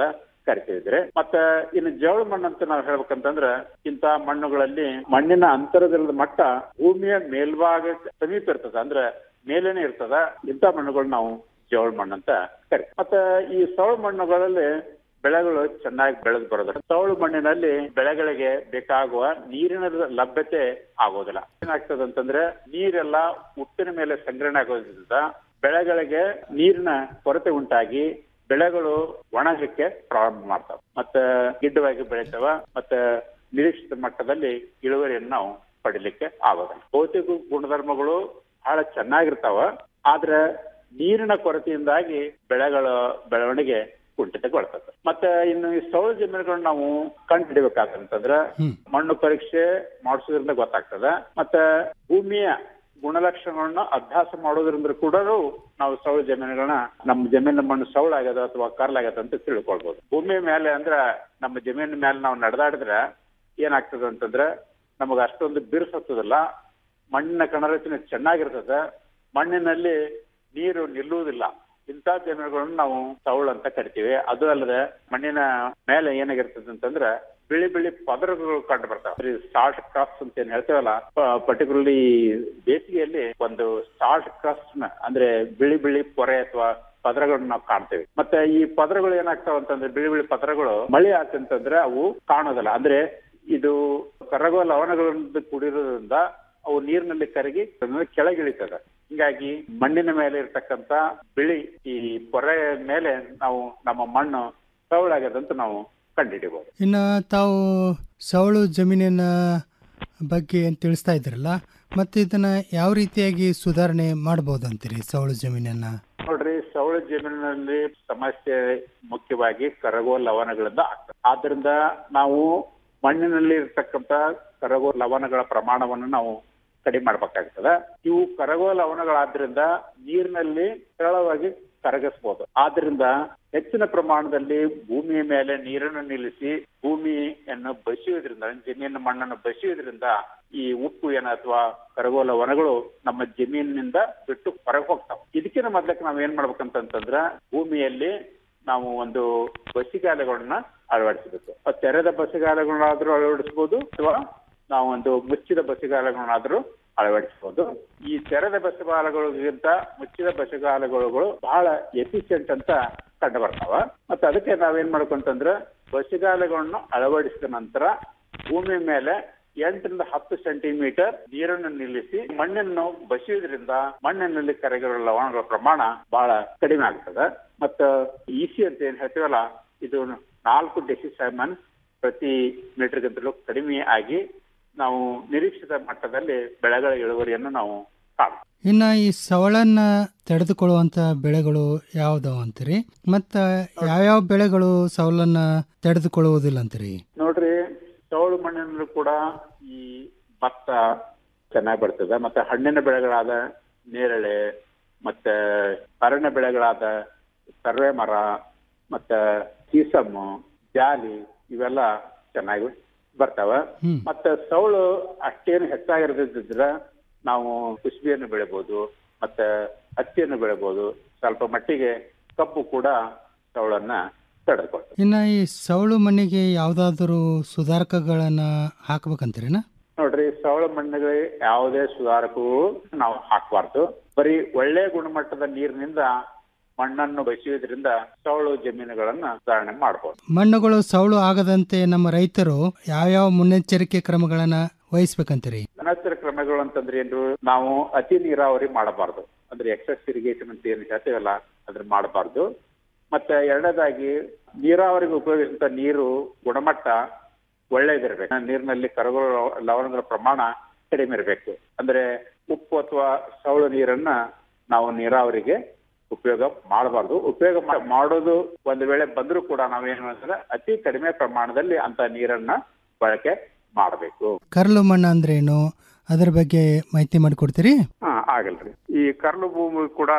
ಕರಿತಿದ್ರೆ ಮತ್ತ ಇನ್ನು ಜವಳ ಮಣ್ಣು ಅಂತ ನಾವು ಹೇಳ್ಬೇಕಂತಂದ್ರ ಇಂತ ಮಣ್ಣುಗಳಲ್ಲಿ ಮಣ್ಣಿನ ಅಂತರದ ಮಟ್ಟ ಭೂಮಿಯ ಮೇಲ್ಭಾಗ ಸಮೀಪ ಇರ್ತದ ಅಂದ್ರೆ ಮೇಲೇನೆ ಇರ್ತದ ಇಂಥ ಮಣ್ಣುಗಳು ನಾವು ಜವಳ ಮಣ್ಣು ಅಂತ ಕರಿತೀವಿ ಮತ್ತ ಈ ಸವಳ ಮಣ್ಣುಗಳಲ್ಲಿ ಬೆಳೆಗಳು ಚೆನ್ನಾಗಿ ಬೆಳೆದು ಬರೋದಿಲ್ಲ ಸವಳು ಮಣ್ಣಿನಲ್ಲಿ ಬೆಳೆಗಳಿಗೆ ಬೇಕಾಗುವ ನೀರಿನ ಲಭ್ಯತೆ ಆಗೋದಿಲ್ಲ ಏನಾಗ್ತದೆ ಅಂತಂದ್ರೆ ನೀರೆಲ್ಲ ಉಪ್ಪಿನ ಮೇಲೆ ಸಂಗ್ರಹಣೆ ಆಗೋದ್ರಿಂದ ಬೆಳೆಗಳಿಗೆ ನೀರಿನ ಕೊರತೆ ಉಂಟಾಗಿ ಬೆಳೆಗಳು ಒಣಗಲಿಕ್ಕೆ ಪ್ರಾರಂಭ ಮಾಡ್ತಾವ ಮತ್ತೆ ಗಿಡ್ಡವಾಗಿ ಬೆಳಿತಾವ ಮತ್ತೆ ನಿರೀಕ್ಷಿತ ಮಟ್ಟದಲ್ಲಿ ಇಳುವರಿಯನ್ನು ನಾವು ಪಡಿಲಿಕ್ಕೆ ಆಗೋದಿಲ್ಲ ಭೌತಿಕ ಗುಣಧರ್ಮಗಳು ಬಹಳ ಚೆನ್ನಾಗಿರ್ತಾವ ಆದ್ರೆ ನೀರಿನ ಕೊರತೆಯಿಂದಾಗಿ ಬೆಳೆಗಳ ಬೆಳವಣಿಗೆ ಕುಂಠಿತಗೊಳ್ತದೆ ಮತ್ತೆ ಇನ್ನು ಈ ಸೌಳ ಜಮೀನುಗಳನ್ನ ನಾವು ಕಂಡು ಹಿಡಿಬೇಕಾದಂತಂದ್ರ ಮಣ್ಣು ಪರೀಕ್ಷೆ ಮಾಡಿಸೋದ್ರಿಂದ ಗೊತ್ತಾಗ್ತದೆ ಮತ್ತೆ ಭೂಮಿಯ ಗುಣಲಕ್ಷಣಗಳನ್ನ ಅಭ್ಯಾಸ ಮಾಡೋದ್ರಿಂದ ಕೂಡ ನಾವು ಸೌಳ ಜಮೀನುಗಳನ್ನ ನಮ್ಮ ಜಮೀನಿನ ಮಣ್ಣು ಸೌಳ ಆಗ್ಯದ ಅಥವಾ ಕರ್ಲಾಗ್ಯದ ಅಂತ ತಿಳ್ಕೊಳ್ಬಹುದು ಭೂಮಿ ಮೇಲೆ ಅಂದ್ರ ನಮ್ಮ ಜಮೀನಿನ ಮೇಲೆ ನಾವು ನಡೆದಾಡಿದ್ರೆ ಏನಾಗ್ತದೆ ಅಂತಂದ್ರೆ ನಮಗೆ ಅಷ್ಟೊಂದು ಬಿರುಸು ಹತ್ತದಿಲ್ಲ ಮಣ್ಣಿನ ಕಣರಚನೆ ಚೆನ್ನಾಗಿರ್ತದೆ ಮಣ್ಣಿನಲ್ಲಿ ನೀರು ನಿಲ್ಲುವುದಿಲ್ಲ ಇಂಥ ಜಮೀನುಗಳನ್ನು ನಾವು ಸೌಳು ಅಂತ ಕರಿತೀವಿ ಅದು ಅಲ್ಲದೆ ಮಣ್ಣಿನ ಮೇಲೆ ಏನಾಗಿರ್ತದೆ ಅಂತಂದ್ರೆ ಬಿಳಿ ಬಿಳಿ ಪದರಗಳು ಕಂಡು ಬರ್ತಾವೆ ಸಾಲ್ಟ್ ಕ್ರಾಪ್ಸ್ ಅಂತ ಏನ್ ಹೇಳ್ತೇವಲ್ಲ ಪರ್ಟಿಕ್ಯುಲರ್ಲಿ ಬೇಸಿಗೆಯಲ್ಲಿ ಒಂದು ಸಾಲ್ಟ್ ಕ್ರಾಪ್ಸ್ ಅಂದ್ರೆ ಬಿಳಿ ಬಿಳಿ ಪೊರೆ ಅಥವಾ ಪದರಗಳನ್ನ ನಾವು ಕಾಣ್ತೇವೆ ಮತ್ತೆ ಈ ಪದರಗಳು ಏನಾಗ್ತಾವ ಅಂತಂದ್ರೆ ಬಿಳಿ ಬಿಳಿ ಪದರಗಳು ಮಳೆ ಆಗ್ತಂತಂದ್ರೆ ಅವು ಕಾಣೋದಿಲ್ಲ ಅಂದ್ರೆ ಇದು ಕರಗುವ ಲವಣಗಳಿಂದ ಕೂಡಿರೋದ್ರಿಂದ ಅವು ನೀರಿನಲ್ಲಿ ಕರಗಿ ಕೆಳಗಿಳಿತದೆ ಹಿಂಗಾಗಿ ಮಣ್ಣಿನ ಮೇಲೆ ಇರ್ತಕ್ಕಂತ ಬಿಳಿ ಈ ಪೊರೆ ಮೇಲೆ ನಾವು ನಮ್ಮ ಮಣ್ಣು ಸವಳಾಗ್ಯದಂತ ನಾವು ಕಂಡುಹಿಡಿಬಹುದು ಇನ್ನು ತಾವು ಸವಳು ಜಮೀನಿನ ಬಗ್ಗೆ ಏನ್ ತಿಳಿಸ್ತಾ ಇದ್ರಲ್ಲ ಮತ್ತೆ ಇದನ್ನ ಯಾವ ರೀತಿಯಾಗಿ ಸುಧಾರಣೆ ಮಾಡಬಹುದು ಅಂತೀರಿ ಸವಳು ಜಮೀನನ್ನ ನೋಡ್ರಿ ಸವಳು ಜಮೀನಿನಲ್ಲಿ ಸಮಸ್ಯೆ ಮುಖ್ಯವಾಗಿ ಕರಗುವ ಲವಣಗಳಿಂದ ಆಗ್ತದೆ ಆದ್ರಿಂದ ನಾವು ಮಣ್ಣಿನಲ್ಲಿ ಇರ್ತಕ್ಕಂತ ಕರಗುವ ಲವಣಗಳ ಪ್ರಮಾಣವನ್ನು ನಾವು ಕಡಿಮೆ ಮಾಡ್ಬೇಕಾಗ್ತದೆ ಇವು ಕರಗುವ ಲವಣಗಳಾದ್ರಿಂದ ನೀರಿನಲ್ಲಿ ಸರಳವಾಗಿ ಕರಗಿಸಬಹುದು ಆದ್ರಿಂದ ಹೆಚ್ಚಿನ ಪ್ರಮಾಣದಲ್ಲಿ ಭೂಮಿಯ ಮೇಲೆ ನೀರನ್ನು ನಿಲ್ಲಿಸಿ ಭೂಮಿಯನ್ನು ಬಸಿಯೋದ್ರಿಂದ ಜಮೀನಿನ ಮಣ್ಣನ್ನು ಬಸಿಯೋದ್ರಿಂದ ಈ ಉಪ್ಪು ಏನ ಅಥವಾ ಕರಗುವ ಲವಣಗಳು ನಮ್ಮ ಜಮೀನಿನಿಂದ ಬಿಟ್ಟು ಹೊರಗೆ ಹೋಗ್ತಾವ ಇದಕ್ಕಿಂತ ಮೊದ್ಲಕ್ಕೆ ನಾವ್ ಏನ್ ಮಾಡ್ಬೇಕಂತಂದ್ರ ಭೂಮಿಯಲ್ಲಿ ನಾವು ಒಂದು ಬಸಿಗಾಲಗಳನ್ನ ಅಳವಡಿಸಬೇಕು ಆ ತೆರೆದ ಬಸಿಗಾಲಗಳನ್ನಾದ್ರೂ ಅಳವಡಿಸಬಹುದು ಅಥವಾ ನಾವು ಒಂದು ಮುಚ್ಚಿದ ಬಸಿಗಾಲಗಳನ್ನಾದ್ರೂ ಅಳವಡಿಸಬಹುದು ಈ ತೆರೆದ ಬಸಿಗಾಲಗಳಿಗಿಂತ ಮುಚ್ಚಿದ ಬಸಿಗಾಲಗಳು ಬಹಳ ಎಫಿಷಿಯಂಟ್ ಅಂತ ಕಂಡು ಬರ್ತಾವ ಮತ್ತೆ ಅದಕ್ಕೆ ನಾವೇನ್ ಮಾಡ್ಕೊಂತಂದ್ರೆ ಬಸಿಗಾಲಗಳನ್ನು ಅಳವಡಿಸಿದ ನಂತರ ಭೂಮಿ ಮೇಲೆ ಎಂಟರಿಂದ ಹತ್ತು ಸೆಂಟಿಮೀಟರ್ ನೀರನ್ನು ನಿಲ್ಲಿಸಿ ಮಣ್ಣನ್ನು ಬಸಿಯೋದ್ರಿಂದ ಮಣ್ಣಿನಲ್ಲಿ ಕರಗಿರುವ ಲವಣಗಳ ಪ್ರಮಾಣ ಬಹಳ ಕಡಿಮೆ ಆಗ್ತದೆ ಮತ್ತ ಇಸಿ ಅಂತ ಏನ್ ಹೇಳ್ತೀವಲ್ಲ ಇದು ನಾಲ್ಕು ಡೆಸಿಸೈಮನ್ ಪ್ರತಿ ಮೀಟರ್ಗಿಂತಲೂ ಕಡಿಮೆ ಆಗಿ ನಾವು ನಿರೀಕ್ಷಿತ ಮಟ್ಟದಲ್ಲಿ ಬೆಳೆಗಳ ಇಳುವರಿಯನ್ನು ನಾವು ಕಾಣ್ತೀವಿ ಇನ್ನ ಈ ಸವಳನ್ನ ತಡೆದುಕೊಳ್ಳುವಂತ ಬೆಳೆಗಳು ಯಾವ್ದಾವ ಅಂತೀರಿ ಮತ್ತ ಯಾವ್ಯಾವ ಬೆಳೆಗಳು ಸವಲನ್ನ ತಡೆದುಕೊಳ್ಳುವುದಿಲ್ಲ ಅಂತೀರಿ ನೋಡ್ರಿ ಸೌಳು ಮಣ್ಣಿನಲ್ಲೂ ಕೂಡ ಈ ಭತ್ತ ಚೆನ್ನಾಗಿ ಬರ್ತದೆ ಮತ್ತೆ ಹಣ್ಣಿನ ಬೆಳೆಗಳಾದ ನೇರಳೆ ಮತ್ತೆ ಅರಣ್ಯ ಬೆಳೆಗಳಾದ ಸರ್ವೆ ಮರ ಮತ್ತೆ ಸೀಸಮ್ಮು ಜಾಲಿ ಇವೆಲ್ಲ ಚೆನ್ನಾಗಿ ಬರ್ತಾವ ಮತ್ತೆ ಸೌಳು ಅಷ್ಟೇನು ಹೆಚ್ಚಾಗಿರದಿದ್ರ ನಾವು ಕುಸುಬಿಯನ್ನು ಬೆಳಿಬಹುದು ಮತ್ತೆ ಹತ್ತಿಯನ್ನು ಬೆಳಿಬಹುದು ಸ್ವಲ್ಪ ಮಟ್ಟಿಗೆ ಕಬ್ಬು ಕೂಡ ಸೌಳನ್ನ ತಡೆದುಕೊಳ್ತದೆ ಇನ್ನ ಈ ಸವಳು ಮಣ್ಣಿಗೆ ಯಾವ್ದಾದ್ರು ಸುಧಾರಕಗಳನ್ನ ಹಾಕ್ಬೇಕಂತೀರಿನ ನೋಡ್ರಿ ಸವಳ ಮಣ್ಣಿಗೆ ಯಾವುದೇ ಸುಧಾರಕವು ನಾವು ಹಾಕಬಾರ್ದು ಬರೀ ಒಳ್ಳೆ ಗುಣಮಟ್ಟದ ನೀರಿನಿಂದ ಮಣ್ಣನ್ನು ಬಸಿಯೋದ್ರಿಂದ ಸವಳು ಜಮೀನುಗಳನ್ನ ಸುಧಾರಣೆ ಮಾಡಬಹುದು ಮಣ್ಣುಗಳು ಸವಳು ಆಗದಂತೆ ನಮ್ಮ ರೈತರು ಯಾವ್ಯಾವ ಮುನ್ನೆಚ್ಚರಿಕೆ ಕ್ರಮಗಳನ್ನ ವಹಿಸ್ಬೇಕಂತೀರಿ ಅನಂತರ ಕ್ರಮಗಳು ಅಂತಂದ್ರೆ ಏನು ನಾವು ಅತಿ ನೀರಾವರಿ ಮಾಡಬಾರ್ದು ಅಂದ್ರೆ ಎಕ್ಸೆಸ್ ಇರಿಗೇಷನ್ ಅಂತ ಏನ್ ಹೇಳ್ತೀವಲ್ಲ ಅದ್ರ ಮಾಡಬಾರ್ದು ಮತ್ತೆ ಎರಡನೇದಾಗಿ ನೀರಾವರಿಗೆ ಉಪಯೋಗಿಸಿದ ನೀರು ಗುಣಮಟ್ಟ ಒಳ್ಳೇದಿರ್ಬೇಕು ನೀರಿನಲ್ಲಿ ಕರಗುವ ಲವಣಗಳ ಪ್ರಮಾಣ ಕಡಿಮೆ ಇರಬೇಕು ಅಂದ್ರೆ ಉಪ್ಪು ಅಥವಾ ಸವಳು ನೀರನ್ನ ನಾವು ನೀರಾವರಿಗೆ ಉಪಯೋಗ ಮಾಡಬಾರ್ದು ಉಪಯೋಗ ಮಾ- ಮಾಡೋದು ಒಂದು ವೇಳೆ ಬಂದರೂ ಕೂಡ ನಾವೇನು ಅಂದ್ರೆ ಅತಿ ಕಡಿಮೆ ಪ್ರಮಾಣದಲ್ಲಿ ಅಂತ ನೀರನ್ನ ಬಳಕೆ ಮಾಡಬೇಕು ಕರ್ಲು ಮಣ್ಣು ಅಂದ್ರೇನು ಅದ್ರ ಬಗ್ಗೆ ಮಾಹಿತಿ ಮಾಡಿಕೊಡ್ತೀರಿ ಹಾ ಆಗಲ್ರಿ ಈ ಕರ್ಲು ಭೂಮಿ ಕೂಡ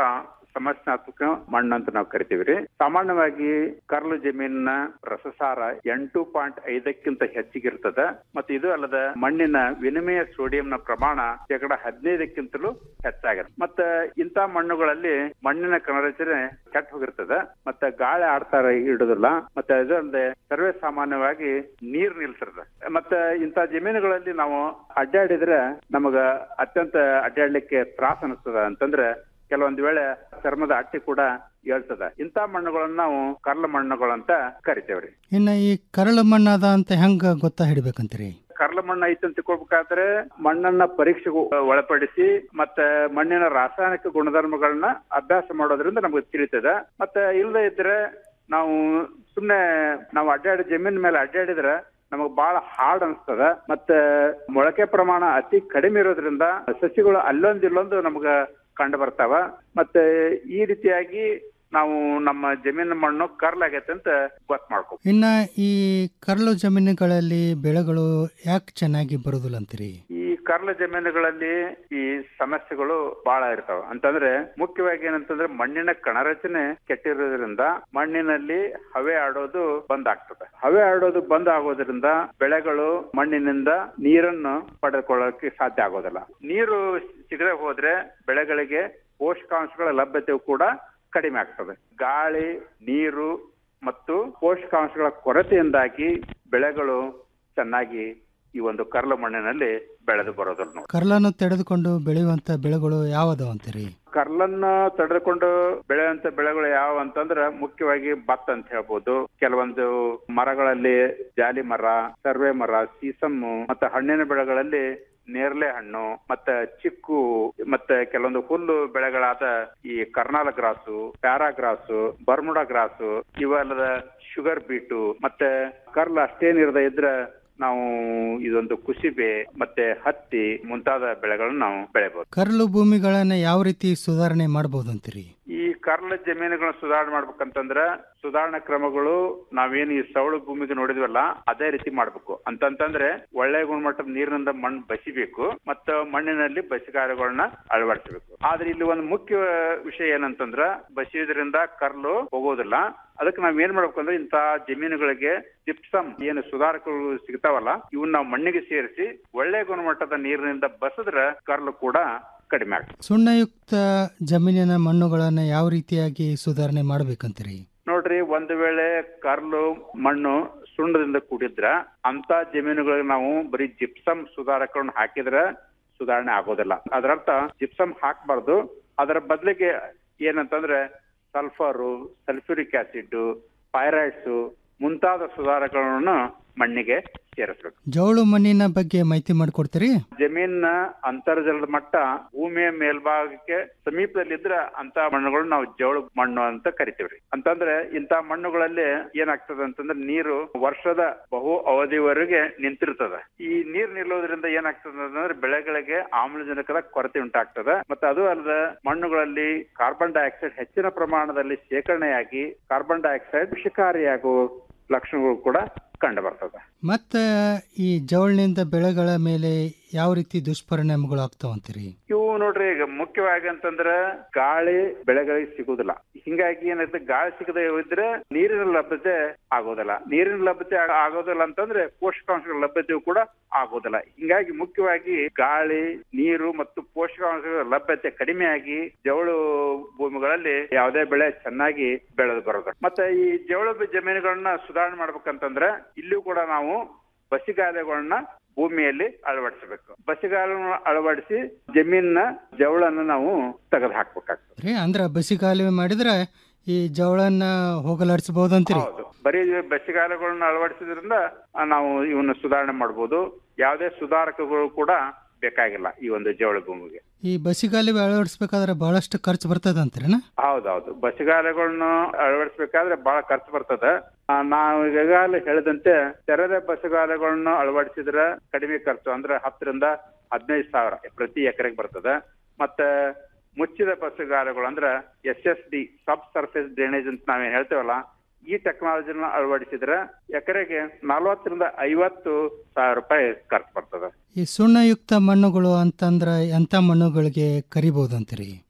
ಸಮಸ್ಯಾತ್ಮಕ ಮಣ್ಣು ಅಂತ ನಾವು ಕರಿತೀವಿ ರೀ ಸಾಮಾನ್ಯವಾಗಿ ಕರ್ಲು ಜಮೀನಿನ ರಸಸಾರ ಎಂಟು ಪಾಯಿಂಟ್ ಐದಕ್ಕಿಂತ ಹೆಚ್ಚಿಗಿರ್ತದ ಮತ್ತು ಇದು ಅಲ್ಲದ ಮಣ್ಣಿನ ವಿನಿಮಯ ಸೋಡಿಯಂನ ಪ್ರಮಾಣ ಶೇಕಡ ಹದಿನೈದಕ್ಕಿಂತಲೂ ಹೆಚ್ಚಾಗಿರುತ್ತೆ ಮತ್ತೆ ಇಂಥ ಮಣ್ಣುಗಳಲ್ಲಿ ಮಣ್ಣಿನ ಕಣರಚನೆ ಕೆಟ್ಟ ಹೋಗಿರ್ತದ ಮತ್ತೆ ಗಾಳಿ ಆಡ್ತಾರ ಇಡುದಿಲ್ಲ ಮತ್ತೆ ಅದಲ್ಲದೆ ಸರ್ವೇ ಸಾಮಾನ್ಯವಾಗಿ ನೀರ್ ನಿಲ್ಸಿರ್ತದೆ ಮತ್ತೆ ಇಂಥ ಜಮೀನುಗಳಲ್ಲಿ ನಾವು ಅಡ್ಡಾಡಿದ್ರೆ ನಮಗ ಅತ್ಯಂತ ಅಡ್ಡಾಡ್ಲಿಕ್ಕೆ ತ್ರಾಸ ಅನಿಸ್ತದ ಅಂತಂದ್ರೆ ಕೆಲವೊಂದು ವೇಳೆ ಚರ್ಮದ ಅಟ್ಟಿ ಕೂಡ ಹೇಳ್ತದ ಇಂಥ ಮಣ್ಣುಗಳನ್ನ ನಾವು ಕರ್ಲ ಮಣ್ಣುಗಳಂತ ಕರಿತೇವ್ರಿ ಇನ್ನು ಈ ಕರಳು ಮಣ್ಣಾದ ಅಂತ ಹೆಂಗ ಗೊತ್ತಾ ಹಿಡಿಬೇಕಂತೀರಿ ಕರ್ಲ ಮಣ್ಣು ಐತೆ ಅಂತ ತಿಳ್ಕೊಬೇಕಾದ್ರೆ ಮಣ್ಣನ್ನ ಪರೀಕ್ಷೆಗೆ ಒಳಪಡಿಸಿ ಮತ್ತೆ ಮಣ್ಣಿನ ರಾಸಾಯನಿಕ ಗುಣಧರ್ಮಗಳನ್ನ ಅಭ್ಯಾಸ ಮಾಡೋದ್ರಿಂದ ನಮಗೆ ತಿಳಿತದ ಮತ್ತೆ ಇಲ್ಲದೆ ಇದ್ರೆ ನಾವು ಸುಮ್ನೆ ನಾವು ಅಡ್ಡಾಡಿ ಜಮೀನ್ ಮೇಲೆ ಅಡ್ಡಾಡಿದ್ರೆ ನಮಗ್ ಬಹಳ ಹಾರ್ಡ್ ಅನ್ಸ್ತದ ಮತ್ತೆ ಮೊಳಕೆ ಪ್ರಮಾಣ ಅತಿ ಕಡಿಮೆ ಇರೋದ್ರಿಂದ ಸಸಿಗಳು ಅಲ್ಲೊಂದು ಇಲ್ಲೊಂದು ನಮಗ ಕಂಡು ಬರ್ತಾವ ಮತ್ತೆ ಈ ರೀತಿಯಾಗಿ ನಾವು ನಮ್ಮ ಜಮೀನು ಮಣ್ಣು ಕರ್ಲಾಗೈತೆ ಅಂತ ಗೊತ್ತು ಮಾಡ್ಕೊ ಇನ್ನ ಈ ಕರಳು ಜಮೀನುಗಳಲ್ಲಿ ಬೆಳೆಗಳು ಯಾಕೆ ಚೆನ್ನಾಗಿ ಬರೋದಿಲ್ಲ ಅಂತೀರಿ ಈ ಕರ್ಲ ಜಮೀನುಗಳಲ್ಲಿ ಈ ಸಮಸ್ಯೆಗಳು ಬಹಳ ಇರ್ತಾವ ಅಂತಂದ್ರೆ ಮುಖ್ಯವಾಗಿ ಏನಂತಂದ್ರೆ ಮಣ್ಣಿನ ಕಣರಚನೆ ಕೆಟ್ಟಿರೋದ್ರಿಂದ ಮಣ್ಣಿನಲ್ಲಿ ಹವೆ ಆಡೋದು ಬಂದ್ ಆಗ್ತದೆ ಹವೆ ಆಡೋದು ಬಂದ್ ಆಗೋದ್ರಿಂದ ಬೆಳೆಗಳು ಮಣ್ಣಿನಿಂದ ನೀರನ್ನು ಪಡೆದುಕೊಳ್ಳೋಕೆ ಸಾಧ್ಯ ಆಗೋದಿಲ್ಲ ನೀರು ಸಿಗದೆ ಹೋದ್ರೆ ಬೆಳೆಗಳಿಗೆ ಪೋಷಕಾಂಶಗಳ ಲಭ್ಯತೆಯು ಕೂಡ ಕಡಿಮೆ ಆಗ್ತದೆ ಗಾಳಿ ನೀರು ಮತ್ತು ಪೋಷಕಾಂಶಗಳ ಕೊರತೆಯಿಂದಾಗಿ ಬೆಳೆಗಳು ಚೆನ್ನಾಗಿ ಈ ಒಂದು ಕರ್ಲ ಮಣ್ಣಿನಲ್ಲಿ ಬೆಳೆದು ಬರೋದಿಲ್ಲ ನೋಡಿ ಕರ್ಲನ್ನು ತೆಗೆದುಕೊಂಡು ಬೆಳೆಯುವಂತ ಬೆಳೆಗಳು ಯಾವದಾವ ಅಂತೀರಿ ಕರ್ಲನ್ನ ತಡೆದುಕೊಂಡು ಬೆಳೆಯುವಂತ ಬೆಳೆಗಳು ಯಾವ ಅಂತಂದ್ರ ಮುಖ್ಯವಾಗಿ ಭತ್ತ ಅಂತ ಹೇಳ್ಬೋದು ಕೆಲವೊಂದು ಮರಗಳಲ್ಲಿ ಜಾಲಿ ಮರ ಸರ್ವೆ ಮರ ಸೀಸಮ್ಮು ಮತ್ತೆ ಹಣ್ಣಿನ ಬೆಳೆಗಳಲ್ಲಿ ನೇರಳೆ ಹಣ್ಣು ಮತ್ತೆ ಚಿಕ್ಕು ಮತ್ತೆ ಕೆಲವೊಂದು ಹುಲ್ಲು ಬೆಳೆಗಳಾದ ಈ Karnal grass para grass Bermuda grass ಇವೆಲ್ಲದ ಶುಗರ್ ಬೀಟು ಮತ್ತೆ ಕರ್ಲ್ ಅಷ್ಟೇನಿರದೆ ಇದ್ರೆ ನಾವು ಇದೊಂದು ಕುಸಿಬೆ ಮತ್ತೆ ಹತ್ತಿ ಮುಂತಾದ ಬೆಳೆಗಳನ್ನು ನಾವು ಬೆಳೆಬಹುದು ಕರ್ಲು ಭೂಮಿಗಳನ್ನ ಯಾವ ರೀತಿ ಸುಧಾರಣೆ ಮಾಡಬಹುದು ಅಂತೀರಿ ಈ ಕರ್ಲ ಜಮೀನುಗಳನ್ನ ಸುಧಾರಣೆ ಮಾಡ್ಬೇಕಂತಂದ್ರ ಸುಧಾರಣಾ ಕ್ರಮಗಳು ನಾವೇನು ಈ ಸವಳು ಭೂಮಿಗೆ ನೋಡಿದ್ವಲ್ಲ ಅದೇ ರೀತಿ ಮಾಡ್ಬೇಕು ಅಂತಂತಂದ್ರೆ ಒಳ್ಳೆ ಗುಣಮಟ್ಟದ ನೀರಿನಿಂದ ಮಣ್ಣು ಬಸಿಬೇಕು ಮತ್ತ ಮಣ್ಣಿನಲ್ಲಿ ಬಸಿಗಾರಗಳನ್ನ ಅಳವಡಿಸಬೇಕು ಆದ್ರೆ ಇಲ್ಲಿ ಒಂದು ಮುಖ್ಯ ವಿಷಯ ಏನಂತಂದ್ರ ಬಸಿಯೋದ್ರಿಂದ ಕರ್ಲು ಹೋಗೋದಿಲ್ಲ ಅದಕ್ಕೆ ನಾವ್ ಏನ್ ಮಾಡ್ಬೇಕು ಅಂದ್ರೆ ಇಂತ ಜಮೀನುಗಳಿಗೆ ಜಿಪ್ಸಮ್ ಏನು ಸುಧಾರಕಗಳು ಸಿಗ್ತಾವಲ್ಲ ಇವನ್ನ ನಾವು ಮಣ್ಣಿಗೆ ಸೇರಿಸಿ ಒಳ್ಳೆ ಗುಣಮಟ್ಟದ ನೀರಿನಿಂದ ಬಸದ್ರ ಕರ್ಲು ಕೂಡ ಕಡಿಮೆ ಆಗ್ತದೆ ಸುಣ್ಣಯುಕ್ತ ಜಮೀನಿನ ಮಣ್ಣುಗಳನ್ನ ಯಾವ ರೀತಿಯಾಗಿ ಸುಧಾರಣೆ ಮಾಡ್ಬೇಕಂತೀರಿ ನೋಡ್ರಿ ಒಂದು ವೇಳೆ ಕರ್ಲು ಮಣ್ಣು ಸುಣ್ಣದಿಂದ ಕೂಡಿದ್ರ ಅಂತ ಜಮೀನುಗಳಿಗೆ ನಾವು ಬರೀ ಜಿಪ್ಸಮ್ ಸುಧಾರಕಗಳನ್ನ ಹಾಕಿದ್ರೆ ಸುಧಾರಣೆ ಆಗೋದಿಲ್ಲ ಅದರರ್ಥ ಜಿಪ್ಸಮ್ ಹಾಕ್ಬಾರ್ದು ಅದರ ಬದಲಿಗೆ ಏನಂತಂದ್ರೆ ಸಲ್ಫರು ಸಲ್ಫ್ಯೂರಿಕ್ ಆಸಿಡ್ ಪೈರೈಡ್ಸ್ ಮುಂತಾದ ಸುಧಾರಕಗಳನ್ನು ಮಣ್ಣಿಗೆ ಸೇರಿಸ್ಬೇಕು ಜೌಳು ಮಣ್ಣಿನ ಬಗ್ಗೆ ಮಾಹಿತಿ ಮಾಡಿಕೊಡ್ತೀರಿ ಜಮೀನಿನ ಅಂತರ್ಜಲದ ಮಟ್ಟ ಭೂಮಿಯ ಮೇಲ್ಭಾಗಕ್ಕೆ ಸಮೀಪದಲ್ಲಿದ್ರ ಅಂತ ಮಣ್ಣುಗಳು ನಾವು ಜವಳು ಮಣ್ಣು ಅಂತ ಕರಿತೀವ್ರಿ ಅಂತಂದ್ರೆ ಇಂತ ಮಣ್ಣುಗಳಲ್ಲಿ ಏನಾಗ್ತದೆ ಅಂತಂದ್ರೆ ನೀರು ವರ್ಷದ ಬಹು ಅವಧಿವರೆಗೆ ನಿಂತಿರ್ತದ ಈ ನೀರ್ ನಿಲ್ಲೋದ್ರಿಂದ ಏನಾಗ್ತದೆ ಅಂತಂದ್ರೆ ಬೆಳೆಗಳಿಗೆ ಆಮ್ಲಜನಕದ ಕೊರತೆ ಉಂಟಾಗ್ತದೆ ಮತ್ತೆ ಅದು ಅಲ್ಲದ ಮಣ್ಣುಗಳಲ್ಲಿ ಕಾರ್ಬನ್ ಡೈಆಕ್ಸೈಡ್ ಹೆಚ್ಚಿನ ಪ್ರಮಾಣದಲ್ಲಿ ಶೇಖರಣೆಯಾಗಿ ಕಾರ್ಬನ್ ಡೈಆಕ್ಸೈಡ್ ವಿಷಕಾರಿಯಾಗುವ ಲಕ್ಷಣಗಳು ಕೂಡ ಕಂಡು ಬರ್ತದೆ ಮತ್ತ ಈ ಜವಳಿನಿಂದ ಬೆಳೆಗಳ ಮೇಲೆ ಯಾವ ರೀತಿ ದುಷ್ಪರಿಣಾಮಗಳು ಆಗ್ತಾವಂತೀರಿ ಇವು ನೋಡ್ರಿ ಈಗ ಮುಖ್ಯವಾಗಿ ಅಂತಂದ್ರ ಗಾಳಿ ಬೆಳೆಗಳಿಗೆ ಸಿಗುದಿಲ್ಲ ಹಿಂಗಾಗಿ ಏನಾಗುತ್ತೆ ಗಾಳಿ ಸಿಗದೆ ಇದ್ರೆ ನೀರಿನ ಲಭ್ಯತೆ ಆಗೋದಿಲ್ಲ ನೀರಿನ ಲಭ್ಯತೆ ಆಗ- ಆಗೋದಿಲ್ಲ ಅಂತಂದ್ರೆ ಪೋಷಕಾಂಶಗಳ ಲಭ್ಯತೆಯು ಕೂಡ ಆಗೋದಿಲ್ಲ ಹಿಂಗಾಗಿ ಮುಖ್ಯವಾಗಿ ಗಾಳಿ ನೀರು ಮತ್ತು ಪೋಷಕಾಂಶಗಳ ಲಭ್ಯತೆ ಕಡಿಮೆಯಾಗಿ ಜವಳು ಭೂಮಿಗಳಲ್ಲಿ ಯಾವುದೇ ಬೆಳೆ ಚೆನ್ನಾಗಿ ಬೆಳೆದು ಬರೋದು ಮತ್ತೆ ಈ ಜವಳು ಬಿ- ಜಮೀನುಗಳನ್ನ ಸುಧಾರಣೆ ಮಾಡ್ಬೇಕಂತಂದ್ರೆ ಇಲ್ಲೂ ಕೂಡ ನಾವು ಬಸಿಗಾಲೆಗಳನ್ನ ಭೂಮಿಯಲ್ಲಿ ಅಳವಡಿಸಬೇಕು ಬಸಿಗಾಲನ್ನು ಅಳವಡಿಸಿ ಜಮೀನಿನ ಜವಳನ್ನ ನಾವು ತೆಗೆದು ಹಾಕ್ಬೇಕಾಗ್ತದೆ ರೀ ಅಂದ್ರ ಬಸಿಗಾಲುವೆ ಮಾಡಿದ್ರೆ ಈ ಜವಳನ್ನ ಹೋಗಲಾಡಿಸಬಹುದು ಅಂತೀರಿ ಹೌದು ಬರೀ ಬಸಿಗಾಲಗಳನ್ನ ಅಳವಡಿಸೋದ್ರಿಂದ ಆ, ನಾವು ಇವನ್ನ ಸುಧಾರಣೆ ಮಾಡ್ಬೋದು ಯಾವುದೇ ಸುಧಾರಕಗಳು ಕೂಡ ಬೇಕಾಗಿಲ್ಲ ಈ ಒಂದು ಜವಳ ಭೂಮಿಗೆ ಈ ಬಸಿಗಾಲುವೆ ಅಳವಡಿಸ್ಬೇಕಾದ್ರೆ ಬಹಳಷ್ಟು ಖರ್ಚು ಬರ್ತದ ಅಂತೀರನ ಹೌದೌದು ಬಸಿಗಾಲಗಳನ್ನು ಅಳವಡಿಸಬೇಕಾದ್ರೆ ಬಹಳ ಖರ್ಚು ಬರ್ತದೆ ಆ, ನಾವು ಈಗಾಗಲೇ ಹೇಳಿದಂತೆ ತೆರೆದ ಬಸಿಗಾಲಗಳನ್ನು ಅಳವಡಿಸಿದ್ರೆ ಕಡಿಮೆ ಖರ್ಚು ಅಂದ್ರೆ ಹತ್ತರಿಂದ ಹದಿನೈದು ಸಾವಿರ ಪ್ರತಿ ಎಕರೆಗೆ ಬರ್ತದೆ ಮತ್ತೆ ಮುಚ್ಚಿದ ಬಸ್ಸುಗಾಲಗಳು ಅಂದ್ರೆ S S D sub surface drainage ಅಂತ ನಾವೇನ್ ಹೇಳ್ತೇವಲ್ಲ ಈ ಟೆಕ್ನಾಲಜಿನ ಅಳವಡಿಸಿದ್ರೆ ಎಕರೆಗೆ ನಲವತ್ತರಿಂದ ಐವತ್ತು ಸಾವಿರ ರೂಪಾಯಿ ಖರ್ಚು ಬರ್ತದೆ ಈ ಸುಣ್ಣಯುಕ್ತ ಮಣ್ಣುಗಳು ಅಂತಂದ್ರ ಎಂತ ಮಣ್ಣುಗಳಿಗೆ ಕರಿಬಹುದು ಅಂತೀರಿ ಈ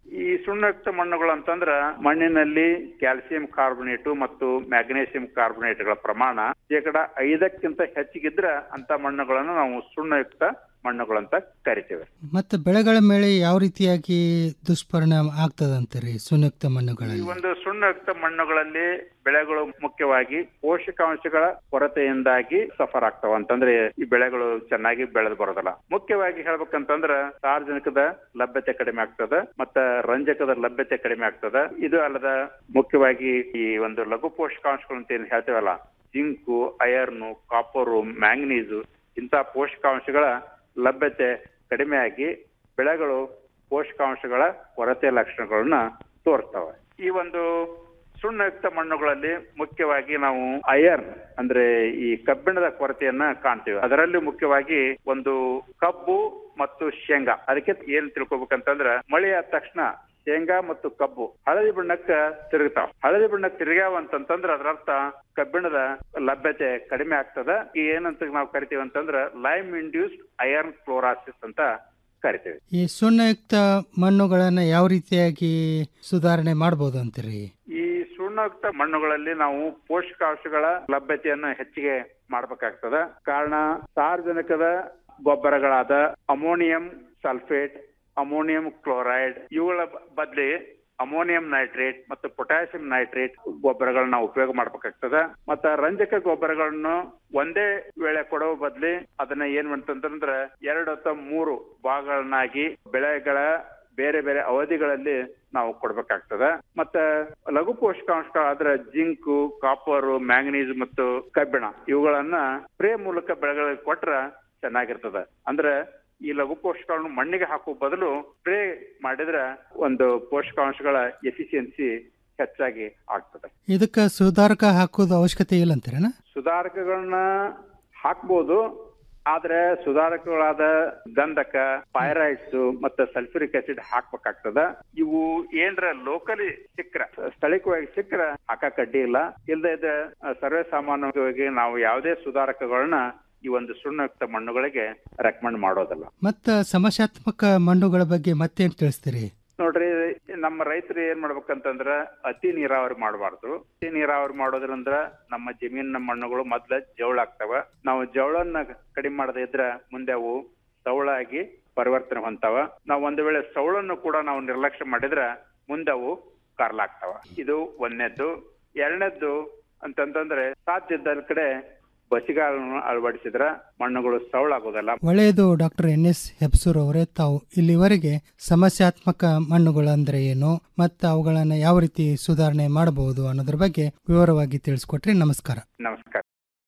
ಸುಣ್ಣಯುಕ್ತ ಮಣ್ಣುಗಳು ಅಂತಂದ್ರ ಮಣ್ಣಿನಲ್ಲಿ ಕ್ಯಾಲ್ಸಿಯಂ ಕಾರ್ಬೊನೇಟ್ ಮತ್ತು ಮ್ಯಾಗ್ನೇಸಿಯಂ ಕಾರ್ಬೊನೇಟ್ಗಳ ಪ್ರಮಾಣ ಶೇಕಡ ಐದಕ್ಕಿಂತ ಹೆಚ್ಚಿಗಿದ್ರ ಅಂತ ಮಣ್ಣುಗಳನ್ನು ನಾವು ಸುಣ್ಣಯುಕ್ತ ಮಣ್ಣುಗಳಂತ ಕರಿತೇವೆ ಮತ್ತು ಬೆಳೆಗಳ ಮೇಲೆ ಯಾವ ರೀತಿಯಾಗಿ ದುಷ್ಪರಿಣಾಮ ಆಗ್ತದಂತೀರಿ ಸುನ್ಯುಕ್ತ ಈ ಮಣ್ಣುಗಳಲ್ಲಿ ಒಂದು ಸುಣ್ಣಯುಕ್ತ ಮಣ್ಣುಗಳಲ್ಲಿ ಬೆಳೆಗಳು ಮುಖ್ಯವಾಗಿ ಪೋಷಕಾಂಶಗಳ ಕೊರತೆಯಿಂದಾಗಿ ಸಫರ್ ಆಗ್ತಾವ ಅಂತಂದ್ರೆ ಈ ಬೆಳೆಗಳು ಚೆನ್ನಾಗಿ ಬೆಳೆದು ಬರೋದಿಲ್ಲ ಮುಖ್ಯವಾಗಿ ಹೇಳ್ಬೇಕಂತಂದ್ರ ಸಾರ್ವಜನಿಕದ ಲಭ್ಯತೆ ಕಡಿಮೆ ಆಗ್ತದ ಮತ್ತ ರಂಜಕದ ಲಭ್ಯತೆ ಕಡಿಮೆ ಆಗ್ತದ ಇದು ಅಲ್ಲದ ಮುಖ್ಯವಾಗಿ ಈ ಒಂದು ಲಘು ಪೋಷಕಾಂಶಗಳು ಅಂತ ಏನ್ ಹೇಳ್ತೇವಲ್ಲ ಜಿಂಕು ಅಯರ್ನು ಕಾಪರು ಮ್ಯಾಂಗನೀಸು ಇಂಥ ಪೋಷಕಾಂಶಗಳ ಲಭ್ಯತೆ ಕಡಿಮೆಯಾಗಿ ಬೆಳೆಗಳು ಪೋಷಕಾಂಶಗಳ ಕೊರತೆ ಲಕ್ಷಣಗಳನ್ನ ತೋರಿಸ್ತವೆ ಈ ಒಂದು ಸುಣ್ಣಯುಕ್ತ ಮಣ್ಣುಗಳಲ್ಲಿ ಮುಖ್ಯವಾಗಿ ನಾವು ಅಯರ್ನ್ ಅಂದ್ರೆ ಈ ಕಬ್ಬಿಣದ ಕೊರತೆಯನ್ನ ಕಾಣ್ತೀವಿ ಅದರಲ್ಲಿ ಮುಖ್ಯವಾಗಿ ಒಂದು ಕಬ್ಬು ಮತ್ತು ಶೇಂಗಾ ಅದಕ್ಕೆ ಏನ್ ತಿಳ್ಕೊಬೇಕಂತಂದ್ರ ಮಳೆ ಆದ ತಕ್ಷಣ ಶೇಂಗಾ ಮತ್ತು ಕಬ್ಬು ಹಳದಿ ಬಣ್ಣಕ್ಕ ತಿರುಗ್ತಾವ ಹಳದಿ ಬಣ್ಣಕ್ಕೆ ತಿರುಗ್ಯಾವ ಅಂತಂತಂದ್ರ ಅದರರ್ಥ ಕಬ್ಬಿಣದ ಲಭ್ಯತೆ ಕಡಿಮೆ ಆಗ್ತದ ಈ ಏನಂತ ನಾವು ಕರಿತೀವಿ ಅಂತಂದ್ರ ಲೈಮ್ ಇಂಡ್ಯೂಸ್ಡ್ ಅಯರ್ನ್ ಕ್ಲೋರಾಸಿಸ್ ಅಂತ ಕರಿತೀವಿ ಈ ಸುಣ್ಣಯುಕ್ತ ಮಣ್ಣುಗಳನ್ನು ಯಾವ ರೀತಿಯಾಗಿ ಸುಧಾರಣೆ ಮಾಡ್ಬೋದು ಅಂತೀರಿ ಈ ಸುಣ್ಣಯುಕ್ತ ಮಣ್ಣುಗಳಲ್ಲಿ ನಾವು ಪೋಷಕಾಂಶಗಳ ಲಭ್ಯತೆಯನ್ನ ಹೆಚ್ಚಿಗೆ ಮಾಡ್ಬೇಕಾಗ್ತದ ಕಾರಣ ಸಾರ್ವಜನಿಕದ ಗೊಬ್ಬರಗಳಾದ ಅಮೋನಿಯಂ ಸಲ್ಫೇಟ್ ಅಮೋನಿಯಂ ಕ್ಲೋರೈಡ್ ಇವುಗಳ ಬ- ಬದ್ಲಿ ಅಮೋನಿಯಂ ನೈಟ್ರೇಟ್ ಮತ್ತು ಪೊಟ್ಯಾಸಿಯಂ ನೈಟ್ರೇಟ್ ಗೊಬ್ಬರಗಳನ್ನ ಉಪಯೋಗ ಮಾಡ್ಬೇಕಾಗ್ತದ ಮತ್ತ ರಂಜಕ ಗೊಬ್ಬರಗಳನ್ನು ಒಂದೇ ವೇಳೆ ಕೊಡೋ ಬದ್ಲಿ ಅದನ್ನ ಏನ್ ಮಾಡ್ತಂತಂದ್ರ ಎರಡು ಅಥವಾ ಮೂರು ಭಾಗಗಳನ್ನಾಗಿ ಬೆಳೆಗಳ ಬೇರೆ ಬೇರೆ ಅವಧಿಗಳಲ್ಲಿ ನಾವು ಕೊಡ್ಬೇಕಾಗ್ತದ ಮತ್ತ ಲಘು ಪೋಷಕಾಂಶಗಳಾದ್ರ ಜಿಂಕು ಕಾಪರ್ ಮ್ಯಾಂಗನೀಸ್ ಮತ್ತು ಕಬ್ಬಿಣ ಇವುಗಳನ್ನ ಸ್ಪ್ರೇ ಮೂಲಕ ಬೆಳೆಗಳಿಗೆ ಕೊಟ್ರ ಚೆನ್ನಾಗಿರ್ತದ ಅಂದ್ರೆ ಈ ಲಘು ಪೋಷಕಗಳನ್ನು ಮಣ್ಣಿಗೆ ಹಾಕುವ ಬದಲು ಸ್ಪ್ರೇ ಮಾಡಿದ್ರ ಒಂದು ಪೋಷಕಾಂಶಗಳ ಎಫಿಷಿಯನ್ಸಿ ಹೆಚ್ಚಾಗಿ ಆಗ್ತದೆ ಇದಕ್ಕೆ ಸುಧಾರಕ ಹಾಕೋದು ಅವಶ್ಯಕತೆ ಇಲ್ಲ ಅಂತೀರೇನ ಸುಧಾರಕಗಳನ್ನ ಹಾಕ್ಬೋದು ಆದ್ರೆ ಸುಧಾರಕಗಳಾದ ಗಂಧಕ ಪೈರೈಟ್ಸ್ ಮತ್ತೆ ಸಲ್ಫ್ಯೂರಿಕ್ ಆಸಿಡ್ ಹಾಕ್ಬೇಕಾಗ್ತದ ಇವು ಏನ್ರ ಲೋಕಲಿ ಸಿಕ್ಕ್ರ ಸ್ಥಳೀಯವಾಗಿ ಸಿಕ್ಕ್ರ ಹಾಕಕ್ ಅಡ್ಡಿ ಇಲ್ಲ ಇಲ್ಲದೆ ಇದ್ರೆ ಸರ್ವೇ ಸಾಮಾನ್ಯವಾಗಿ ನಾವು ಯಾವುದೇ ಸುಧಾರಕಗಳನ್ನ ಈ ಒಂದು ಸುಣ್ಣಯುಕ್ತ ಮಣ್ಣುಗಳಿಗೆ ರೆಕಮೆಂಡ್ ಮಾಡೋದಿಲ್ಲ ಮತ್ತು ಸಮಸ್ಯಾತ್ಮಕ ಮಣ್ಣುಗಳ ಬಗ್ಗೆ ಮತ್ತೇನು ತಿಳಿಸ್ತೀರಿ ನೋಡ್ರಿ ನಮ್ಮ ರೈತರು ಏನ್ ಮಾಡ್ಬೇಕಂತಂದ್ರ ಅತಿ ನೀರಾವರಿ ಮಾಡಬಾರ್ದು ಅತಿ ನೀರಾವರಿ ಮಾಡೋದ್ರಿಂದ ನಮ್ಮ ಜಮೀನಿನ ಮಣ್ಣುಗಳು ಮೊದ್ಲ ಜವಳ ಆಗ್ತಾವ ನಾವು ಜವಳನ್ನ ಕಡಿಮೆ ಮಾಡದೇ ಇದ್ರ ಮುಂದೆ ಅವು ಸವಳಾಗಿ ಪರಿವರ್ತನೆ ಹೊಂತಾವ ನಾವು ಒಂದು ವೇಳೆ ಸವಳನ್ನು ಕೂಡ ನಾವು ನಿರ್ಲಕ್ಷ್ಯ ಮಾಡಿದ್ರ ಮುಂದೆ ಅವು ಕಾರ್ಲಾಗ್ತಾವ ಇದು ಒಂದನೇದ್ದು ಎರಡನೇದ್ದು ಅಂತಂತಂದ್ರೆ ಸಾಧ್ಯ ಇದ್ದ ಕಡೆ ಬಸಿಗಾಲನ್ನು ಅಳವಡಿಸಿದ್ರ ಮಣ್ಣುಗಳು ಸವಳಾಗೋದಲ್ಲ ಒಳ್ಳೆಯದು ಡಾಕ್ಟರ್ ಎನ್ ಎಸ್ ಹೆಬ್ಸೂರ್ ಅವರೇ ತಾವು ಇಲ್ಲಿವರೆಗೆ ಸಮಸ್ಯಾತ್ಮಕ ಮಣ್ಣುಗಳು ಅಂದ್ರೆ ಏನು ಮತ್ತು ಅವುಗಳನ್ನು ಯಾವ ರೀತಿ ಸುಧಾರಣೆ ಮಾಡಬಹುದು ಅನ್ನೋದ್ರ ಬಗ್ಗೆ ವಿವರವಾಗಿ ತಿಳಿಸ್ಕೊಟ್ರಿ ನಮಸ್ಕಾರ ನಮಸ್ಕಾರ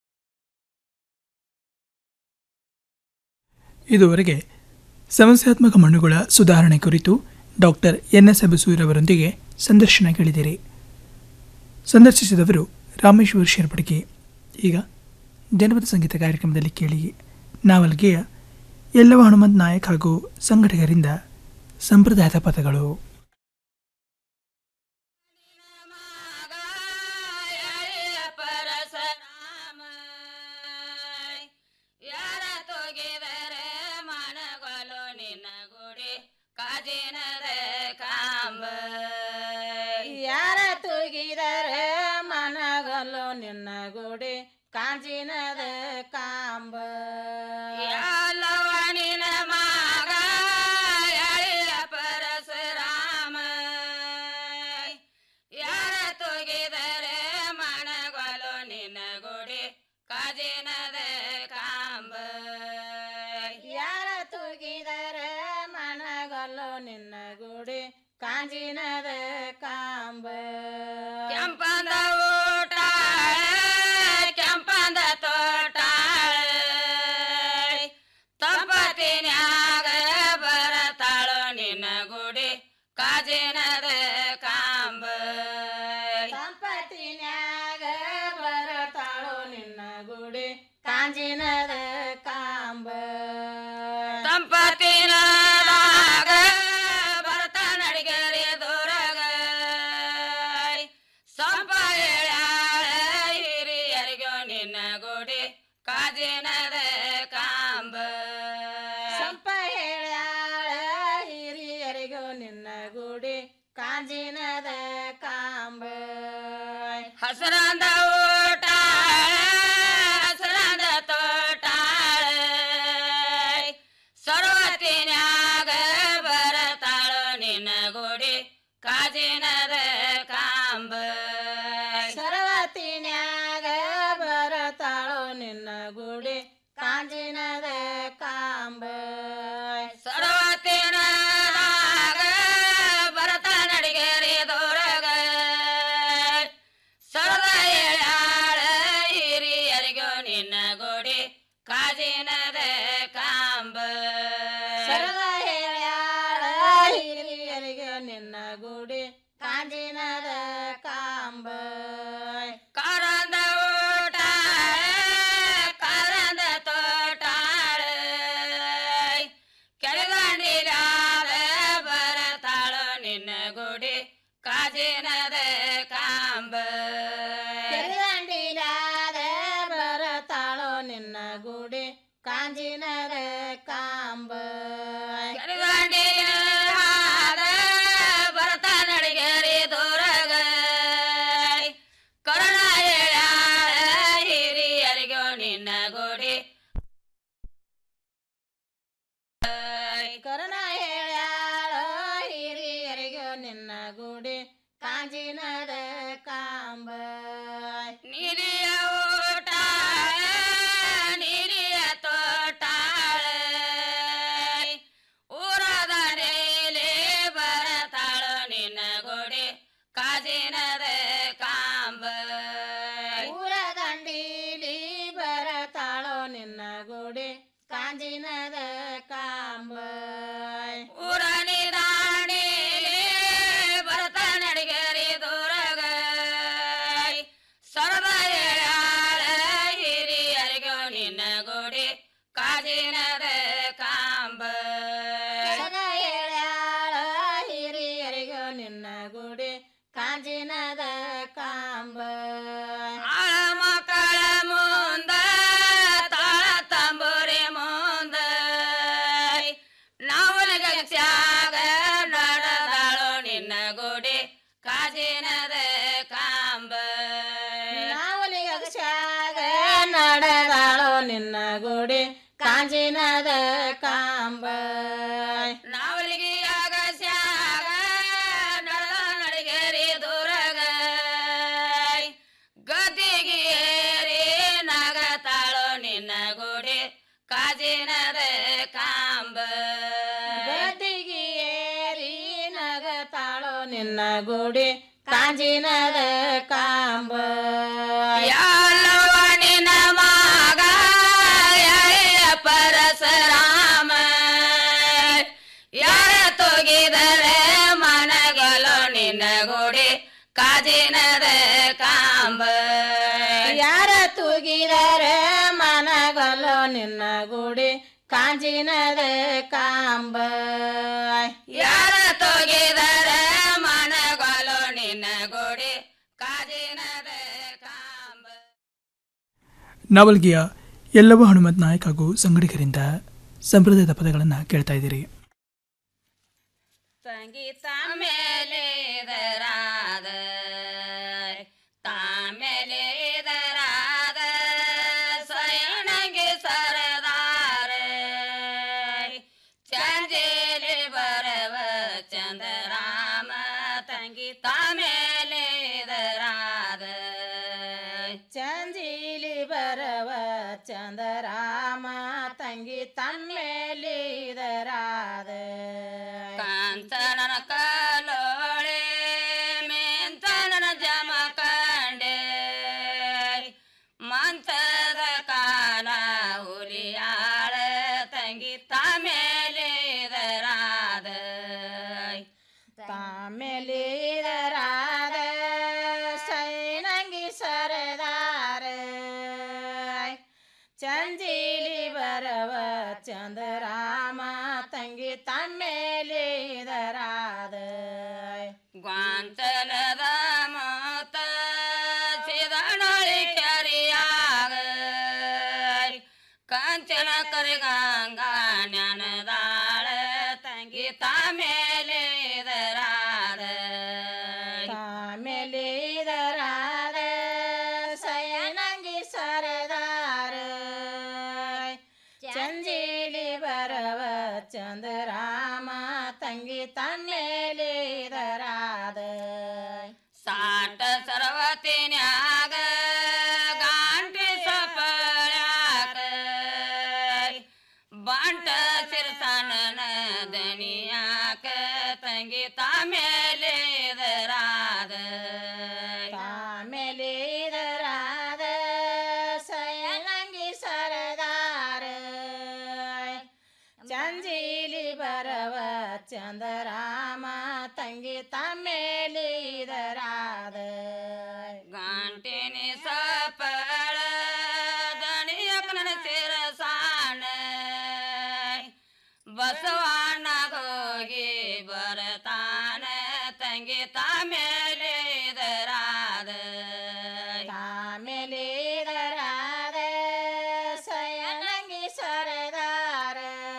ಇದುವರೆಗೆ ಸಮಸ್ಯಾತ್ಮಕ ಮಣ್ಣುಗಳ ಸುಧಾರಣೆ ಕುರಿತು ಡಾಕ್ಟರ್ ಎನ್ ಎಸ್ ಅಬಸೂರವರೊಂದಿಗೆ ಸಂದರ್ಶನ ಕೇಳಿದಿರಿ ಸಂದರ್ಶಿಸಿದವರು ರಾಮೇಶ್ವರ್ ಶೇರ್ಪಡ್ಗಿ ಈಗ ಜನಪದ ಸಂಗೀತ ಕಾರ್ಯಕ್ರಮದಲ್ಲಿ ಕೇಳಿ ನಾವಲ್ಗೆಯ ಯಲ್ಲವ ಹನುಮಂತ್ ನಾಯಕ್ ಹಾಗೂ ಸಂಘಟಕರಿಂದ ಸಂಪ್ರದಾಯದ ಪದಗಳು ಯಾರ ತೊಗೆದರೆ ಮನಗೊಲು ನಿನ್ನ ಗುಡಿ ಕಾಜಿನದ ಕಾಂಬ ಯಾರ ತುಗಿದರೆ ಮನಗೊಲು ನಿನ್ನ ಗುಡಿ ಕಾಂಜಿನದ ಕಾಂಬ ಯಾಲವನಿನ ಮಗ ಎಳೆಯ ಪರಶುರಾಮ ಯಾರ ತುಗಿದರೆ ಮನಗೊಲು ನಿನ್ನ ಗುಡಿ ಕಾಜಿನದ ಕಾಂಬ ಯಾರ ತುಗಿದರೆ ಮನಗೊಲು ನಿನ್ನ ಗುಡಿ ಕಾಂಜಿನದ ಕಾಂಬ ಕೆಂಪಂದ ಊಟ ಕೆಂಪಂದ ತೋಟ ತಂಪತಿನ್ಯಾಗ ಬರತಾಳೋ ನಿನ್ನ ಗುಡಿ ಕಾಜಿನದ ಕಾಂಬ ತಂಪತಿನ್ಯಾಗ ಬರತಾಳೋ ನಿನ್ನ ಗುಡಿ ಕಾಂಜಿನದ ಕಾಂಬ ತಂಪತಿನಾಗ ಬರ್ತಾ ನಡಿಗರಿ ದೂರಗ ಸಂಪ ಹೇಳ್ಯಾಳ ಹಿರಿಯರಿಗೋ ನಿನ್ನ ಗುಡಿ ಕಾಜಿನದ ಕಾಂಬ ಸಂಪ ಹೇಳ್ಯಾಳ ಹಿರಿಯರಿಗೋ ನಿನ್ನ ಗುಡಿ ಹಸರಂದ ಊಟ ಹಸರಂದ ತೋಟ ಸರ್ವತಿನ್ಯಾಗ ಬರತಾಳು ನಿನ್ನ ಗುಡಿ ಕಾಜಿನದ ಕಾಂಬ ಸರ್ವತಿನ್ಯಾಗ ಬರತಾಳು ನಿನ್ನ ಗುಡಿ ಕಾಂಜಿನದ ಕಾಂಬ ಸರ್ವತಿನಾಗ ಬರತ ನಡಿಗೇರಿ ದೂರಗ ಸರದ ಎಳ್ಯಾಳ ಹಿರಿಯರಿಗೂ ನಿನ್ನ ಗುಡಿ ಕಾಜಿನದ ಕಾಂಬ ಸರದ ಹೇಳ್ಯಾಳ ಹಿರಿಯರಿಗೆ ನಿನ್ನ ಗುಡಿ ಕಾಂಜಿನದ ಕಾಂಬ ಕಾರಂದ ಊಟ ಕಾರಂದ ತೋಟ ಕೆಳಗಂಡಿಲಾದ ಬರತಾಳು ನಿನ್ನ ಗುಡಿ ಕಾಜಿನದ ಕಾಂಬ ಕೆರೆದಂಡಿಲಾದ ಬರತಾಳು ನಿನ್ನ ಗುಡಿ ಕಾಂಜಿನದ ಕಾಂಬ ಕೆಳಗಂಡಿಲಾದ ಬರತ ನಡಿಗೇರಿ ದೂರಗ ಕರುಣ ಎಳ್ಯಾಳ ಹಿರಿಯರಿಗೂ ನಿನ್ನ ಗುಡಿ ಕರುಣ ಹೇಳ್ಯಾಳ ಹಿರಿಯರಿಗೂ ನಿನ್ನ ಗುಡಿ ಕಾಂಜಿನದ ಕಾಂಬ ನೀರಿಯ ಊಟ ನೀರಿಯ ತೋಟ ಊರದ ನೇಲೆ ಬರತಾಳು ನಿನ್ನ ಗುಡಿ ಕಾಜಿನದ ಕಾಂಬ ಊರ ದಂಡೀಲಿ ಬರತಾಳೋ ನಿನ್ನ ಗುಡಿ ಕಾಂಜಿನದ ಕಾಂಬ ಊರ ನಿದಾಣಿ ಬರತ ನಡಿಗೇರಿ ದೂರಗ ಸರದ ಎಳ್ಯಾಳ ಹಿರಿಯರಿಗೂ ನಿನ್ನ ಗುಡಿ ಕಾಜಿನದ ಕಾಂಬ ಸದ ಹೇಳ್ಯಾಳ ಹಿರಿಯರಿಗೂ ನಿನ್ನ ಗುಡಿ ಕಾಂಜಿನದ ಕಾಂಬ ಆಳ ಮಕ್ಕಳ ಮುಂದ ತಾಳ ತಂಬೂರಿ ಮುಂದ ನಾವಲಿಗ ತ್ಯಾಗ ನಡೆದಾಳು ನಿನ್ನ ಗುಡಿ ಕಾಜಿನದ ಕಾಂಬ ನಾವಲಿಗಾಗ ನಡೆದಾಳೋ ನಿನ್ನ ಗುಡಿ ಕಾಂಜಿನದ ಕಾಂಬ ನಾವಲಿಗಿಯಾಗ ಸ್ಯಾಗ ನಡೆದ ನಡಿಗೇರಿ ದೂರಗ ಗದ್ದಿಗೆ ಏರಿ ನಗತಾಳು ನಿನ್ನ ಗುಡಿ ಕಾಜಿನದ ಕಾಂಬ ಗದ್ದಿಗೆ ಏರಿ ನಗತಾಳೋ ನಿನ್ನ ಗುಡಿ ಕಾಂಜಿನದ ಕಾಂಬ ಯಾಲವ ನಿನ್ನ ಮಗ ಯಾಯ ಪರಶುರಾಮ ಯಾರ ತೊಗಿದರೆ ಮನಗಲು ನಿನ್ನ ಗುಡಿ ಕಾಜಿನದ ಕಾಂಬ ಯಾರ ತೂಗಿದರೆ ಮನಗಲು ನಿನ್ನ ಗುಡಿ ಕಾಂಜಿನದ ಕಾಂಬ ಯಾರ ತೊಗಿದರೆ ಮನಗಲು ನಿನ್ನ ಗುಡಿ ಕಾಜಿನದ ಕಾಂಬ ನಾವಲ್ಗಿಯ ಎಲ್ಲವ ಹನುಮಂತ್ ನಾಯಕ್ ಹಾಗೂ ಸಂಗಡಿಗರಿಂದ ಸಂಪ್ರದಾಯದ ಪದಗಳನ್ನು ಕೇಳ್ತಾ ಇದ್ದೀರಿ ಸಂಗೀತ ಮೇಲೆ ಇದರಾದ ತಾಮೇಲೆ ಇದರಾದ ಸ್ವಯಣಗೆ ಸರದಾರ ಚಂಜೇಲಿ ಬರವ ಚಂದರಾಮ ತಂಗಿ ತಾಮೇಲೆ ಇದರಾದ ಚಂಜಿಲಿ ಬರವ ಚಂದರಾಮ ತಂಗಿ ತಮ್ಮೇಲಿದರಾದ ಕಾಂತನ ಕಲೋಳೆ ಮೆಂತನ ಜಮ ಕಂಡೆ ಮಂತದ ಕಾಲ ಹುಲಿಯಾಳ ತಂಗಿ ತಾಮೇಲೆ ಇದರಾದ ತಾಮೇಲಿದರಾದ ಸೈನಂಗಿ ಸರದಾರ ಚಂಜಿಲಿ ಬರವ ಚಂದರಾಮ ತಂಗಿ ತಮ್ಮೇಲಿದರಾದ ಗ್ವಾಂತಲದ ಮಾತ ಸಿದಣಳಿ ಕೆರಿಯಾಗ ಕಂಚನ ಕರಿಗಂಗಾ ಜ್ಞಾನದಾಳ ತಂಗಿ ತಾಮೇಲೆ ಇದರಾದ ತಾಮೇಲಿದರಾದ ಚಂಜೀಲಿ ಬರವ ಚಂದ್ರಾಮ ತಂಗಿ ತಮ್ಮೇಲಿದರಾದ ಸಾಟ ಸರ್ವತಿನ್ಯಾಗ ಗಾಂಟಿ ಸಪಳ್ಯಾಕ ಬಂಟ ಸಿರ್ಸನ ದನಿಯಾಕ ತಂಗಿ ತಾಮೇಲೆದರಾದ ತಾಮೇಲಿದರಾದ ಸಯನಂಗಿ ಸರದಾರ ಚಂಜೀಲಿ ಬರವ ಚಂದರಾಮ ತಂಗಿ ತಮ್ಮೇಲಿದರಾದ ಗಂಟಿನಿ ಸಪಳ ದಣಿಯಕ ನನ್ನ ಸಿರಸಾಣ ಬಸವಣ್ಣ ಹೋಗಿ ಬರತಾನ ತಂಗಿ ತಾಮೇಲೆದರಾದ ತಾಮೇಲಿದರಾದ ಸಯನಂಗಿ ಸರದಾರ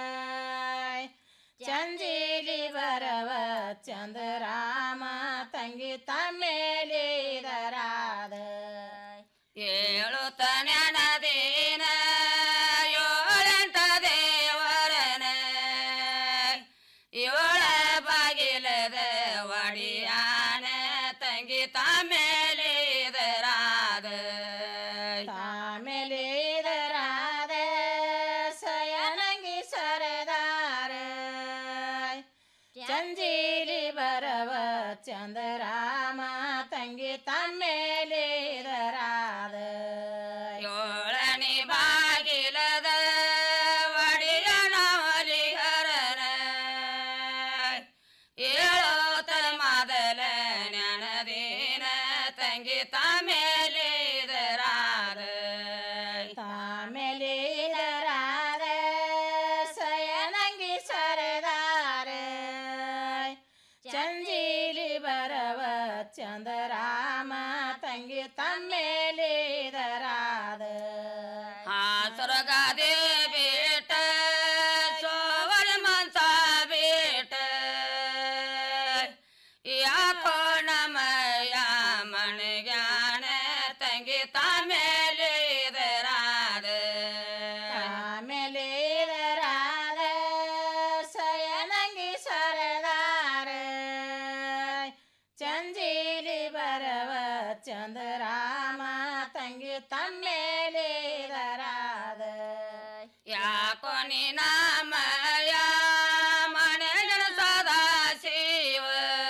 ಚಂಜೀಲಿ ಬರವ ಚಂದರಾಮ ತಂಗಿ ತಮ್ಮೇಲಿದರಾದ ಏಳು ತನದೇನ ಏಳೆಂಟ ದೇವರನ ಏಳ ಬಾಗಿಲದ ಒಡಿಯಾನ ತಂಗಿ ತಾಮೇಲೆದರಾದ ತಾಮೇಲಿದರಾದ ಸಯನಂಗಿ ಸರದಾರ ಚಂಜೀಲಿ ಬರವ ಚಂದರಾಮ ತಂಗಿ ತಮ್ಮೇಲಿದರಾದ ಏಳನಿ ಬಾಗಿಲದ ಒಡಿಯನ ಒಲಿಗರನ ಏಳೋತ ಮೊದಲ ನೆನದೇನ ತಂಗಿ ತಾಮೇಲೆದರಾದ ತಾಮೇಲಿದರಾದ ಸಯನಂಗಿ ಸರದಾರ ಚಂಜೀಲಿ ಬರವ ಚಂದರಾಮ ತಂಗಿ ತಮ್ಮೇಲಿದರಾದ ಹಾಸರಗಾದೆ ಬೇಟ ಸೋವರ ಮನ್ಸ ಬೇಟ ಯಾಕೋ ನಮಯ ಮಣಗ್ಯಾನ ತಂಗಿ ತಾಮೇಲೆದರಾದ ತಾಮೇಲಿದರಾದ ಸಯನಂಗಿ ಸರದಾರ ಚಂಜೀಲಿ ಬರವ ಚಂದರಾಮ ತಂಗಿ ತಮ್ಮೇಲಿದರಾದ ಯಾಕೋ ನೀ ನಾಮಯ ಮನೆಗಳ ಸದಾ ಶಿವ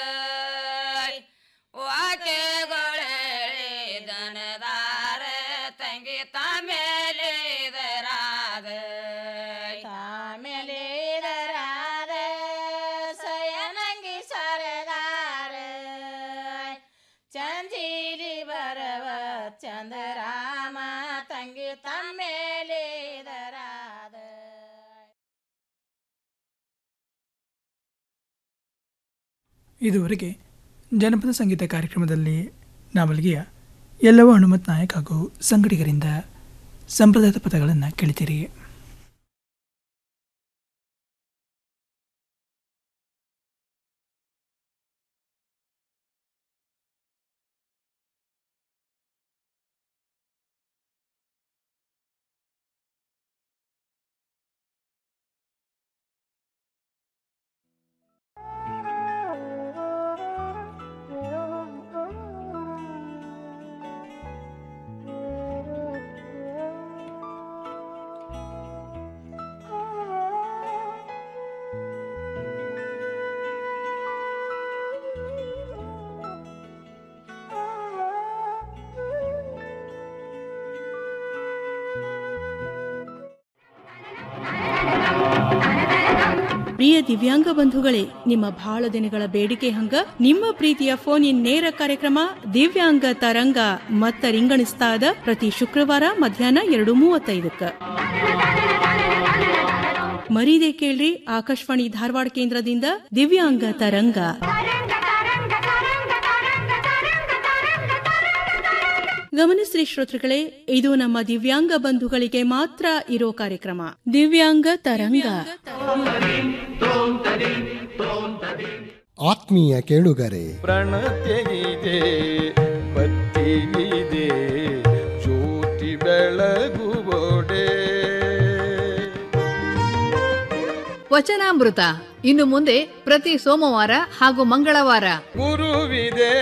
ವಾಕ್ಯಗೊಳೆ ದನದಾರ ತಂಗಿ ತಾಮೇಲೆದರಾದ ತಾಮೇಲಿದರಾದ ಸಯನಂಗಿ ಸರದಾರ ಚಂಜೀಲಿ ಬರವ ಚಂದರಾಮ ತಂಗಿ ತಮ್ಮೇಲಿದರಾದ ಇದುವರೆಗೆ ಜನಪದ ಸಂಗೀತ ಕಾರ್ಯಕ್ರಮದಲ್ಲಿ ನಾವಲ್ಗಿಯ ಎಲ್ಲವ ಹನುಮತ್ ನಾಯಕ್ ಹಾಗೂ ಸಂಗಡಿಗರಿಂದ ಸಂಪ್ರದಾಯದ ಪದಗಳನ್ನು ಕೇಳಿತೀರಿ ಪ್ರಿಯ ದಿವ್ಯಾಂಗ ಬಂಧುಗಳೇ ನಿಮ್ಮ ಬಹಳ ದಿನಗಳ ಬೇಡಿಕೆ ಹಂಗ ನಿಮ್ಮ ಪ್ರೀತಿಯ ಫೋನ್ ಇನ್ ನೇರ ಕಾರ್ಯಕ್ರಮ ದಿವ್ಯಾಂಗ ತರಂಗ ಮತ್ತ ರಿಂಗಣಿಸ್ತಾ ಇದ ಪ್ರತಿ ಶುಕ್ರವಾರ ಮಧ್ಯಾಹ್ನ ಎರಡು ಮೂವತ್ತೈದಕ್ಕ ಮರೀದೆ ಕೇಳ್ರಿ ಆಕಾಶವಾಣಿ ಧಾರವಾಡ ಕೇಂದ್ರದಿಂದ ದಿವ್ಯಾಂಗ ತರಂಗ ಗಮನಿಸ್ರಿ ಶ್ರೋತೃಗಳೇ ಇದು ನಮ್ಮ ದಿವ್ಯಾಂಗ ಬಂಧುಗಳಿಗೆ ಮಾತ್ರ ಇರೋ ಕಾರ್ಯಕ್ರಮ ದಿವ್ಯಾಂಗ ತರಂಗ ಆತ್ಮೀಯ ಕೇಳುಗರೆ ಪ್ರಣತೆಗಿದೆ ಬತ್ತಿಗಿದೆ ಜ್ಯೋತಿ ಬೆಳಗುವೊಡೆ ವಚನಾಮೃತ ಇನ್ನು ಮುಂದೆ ಪ್ರತಿ ಸೋಮವಾರ ಹಾಗೂ ಮಂಗಳವಾರ ಗುರುವಿದೆ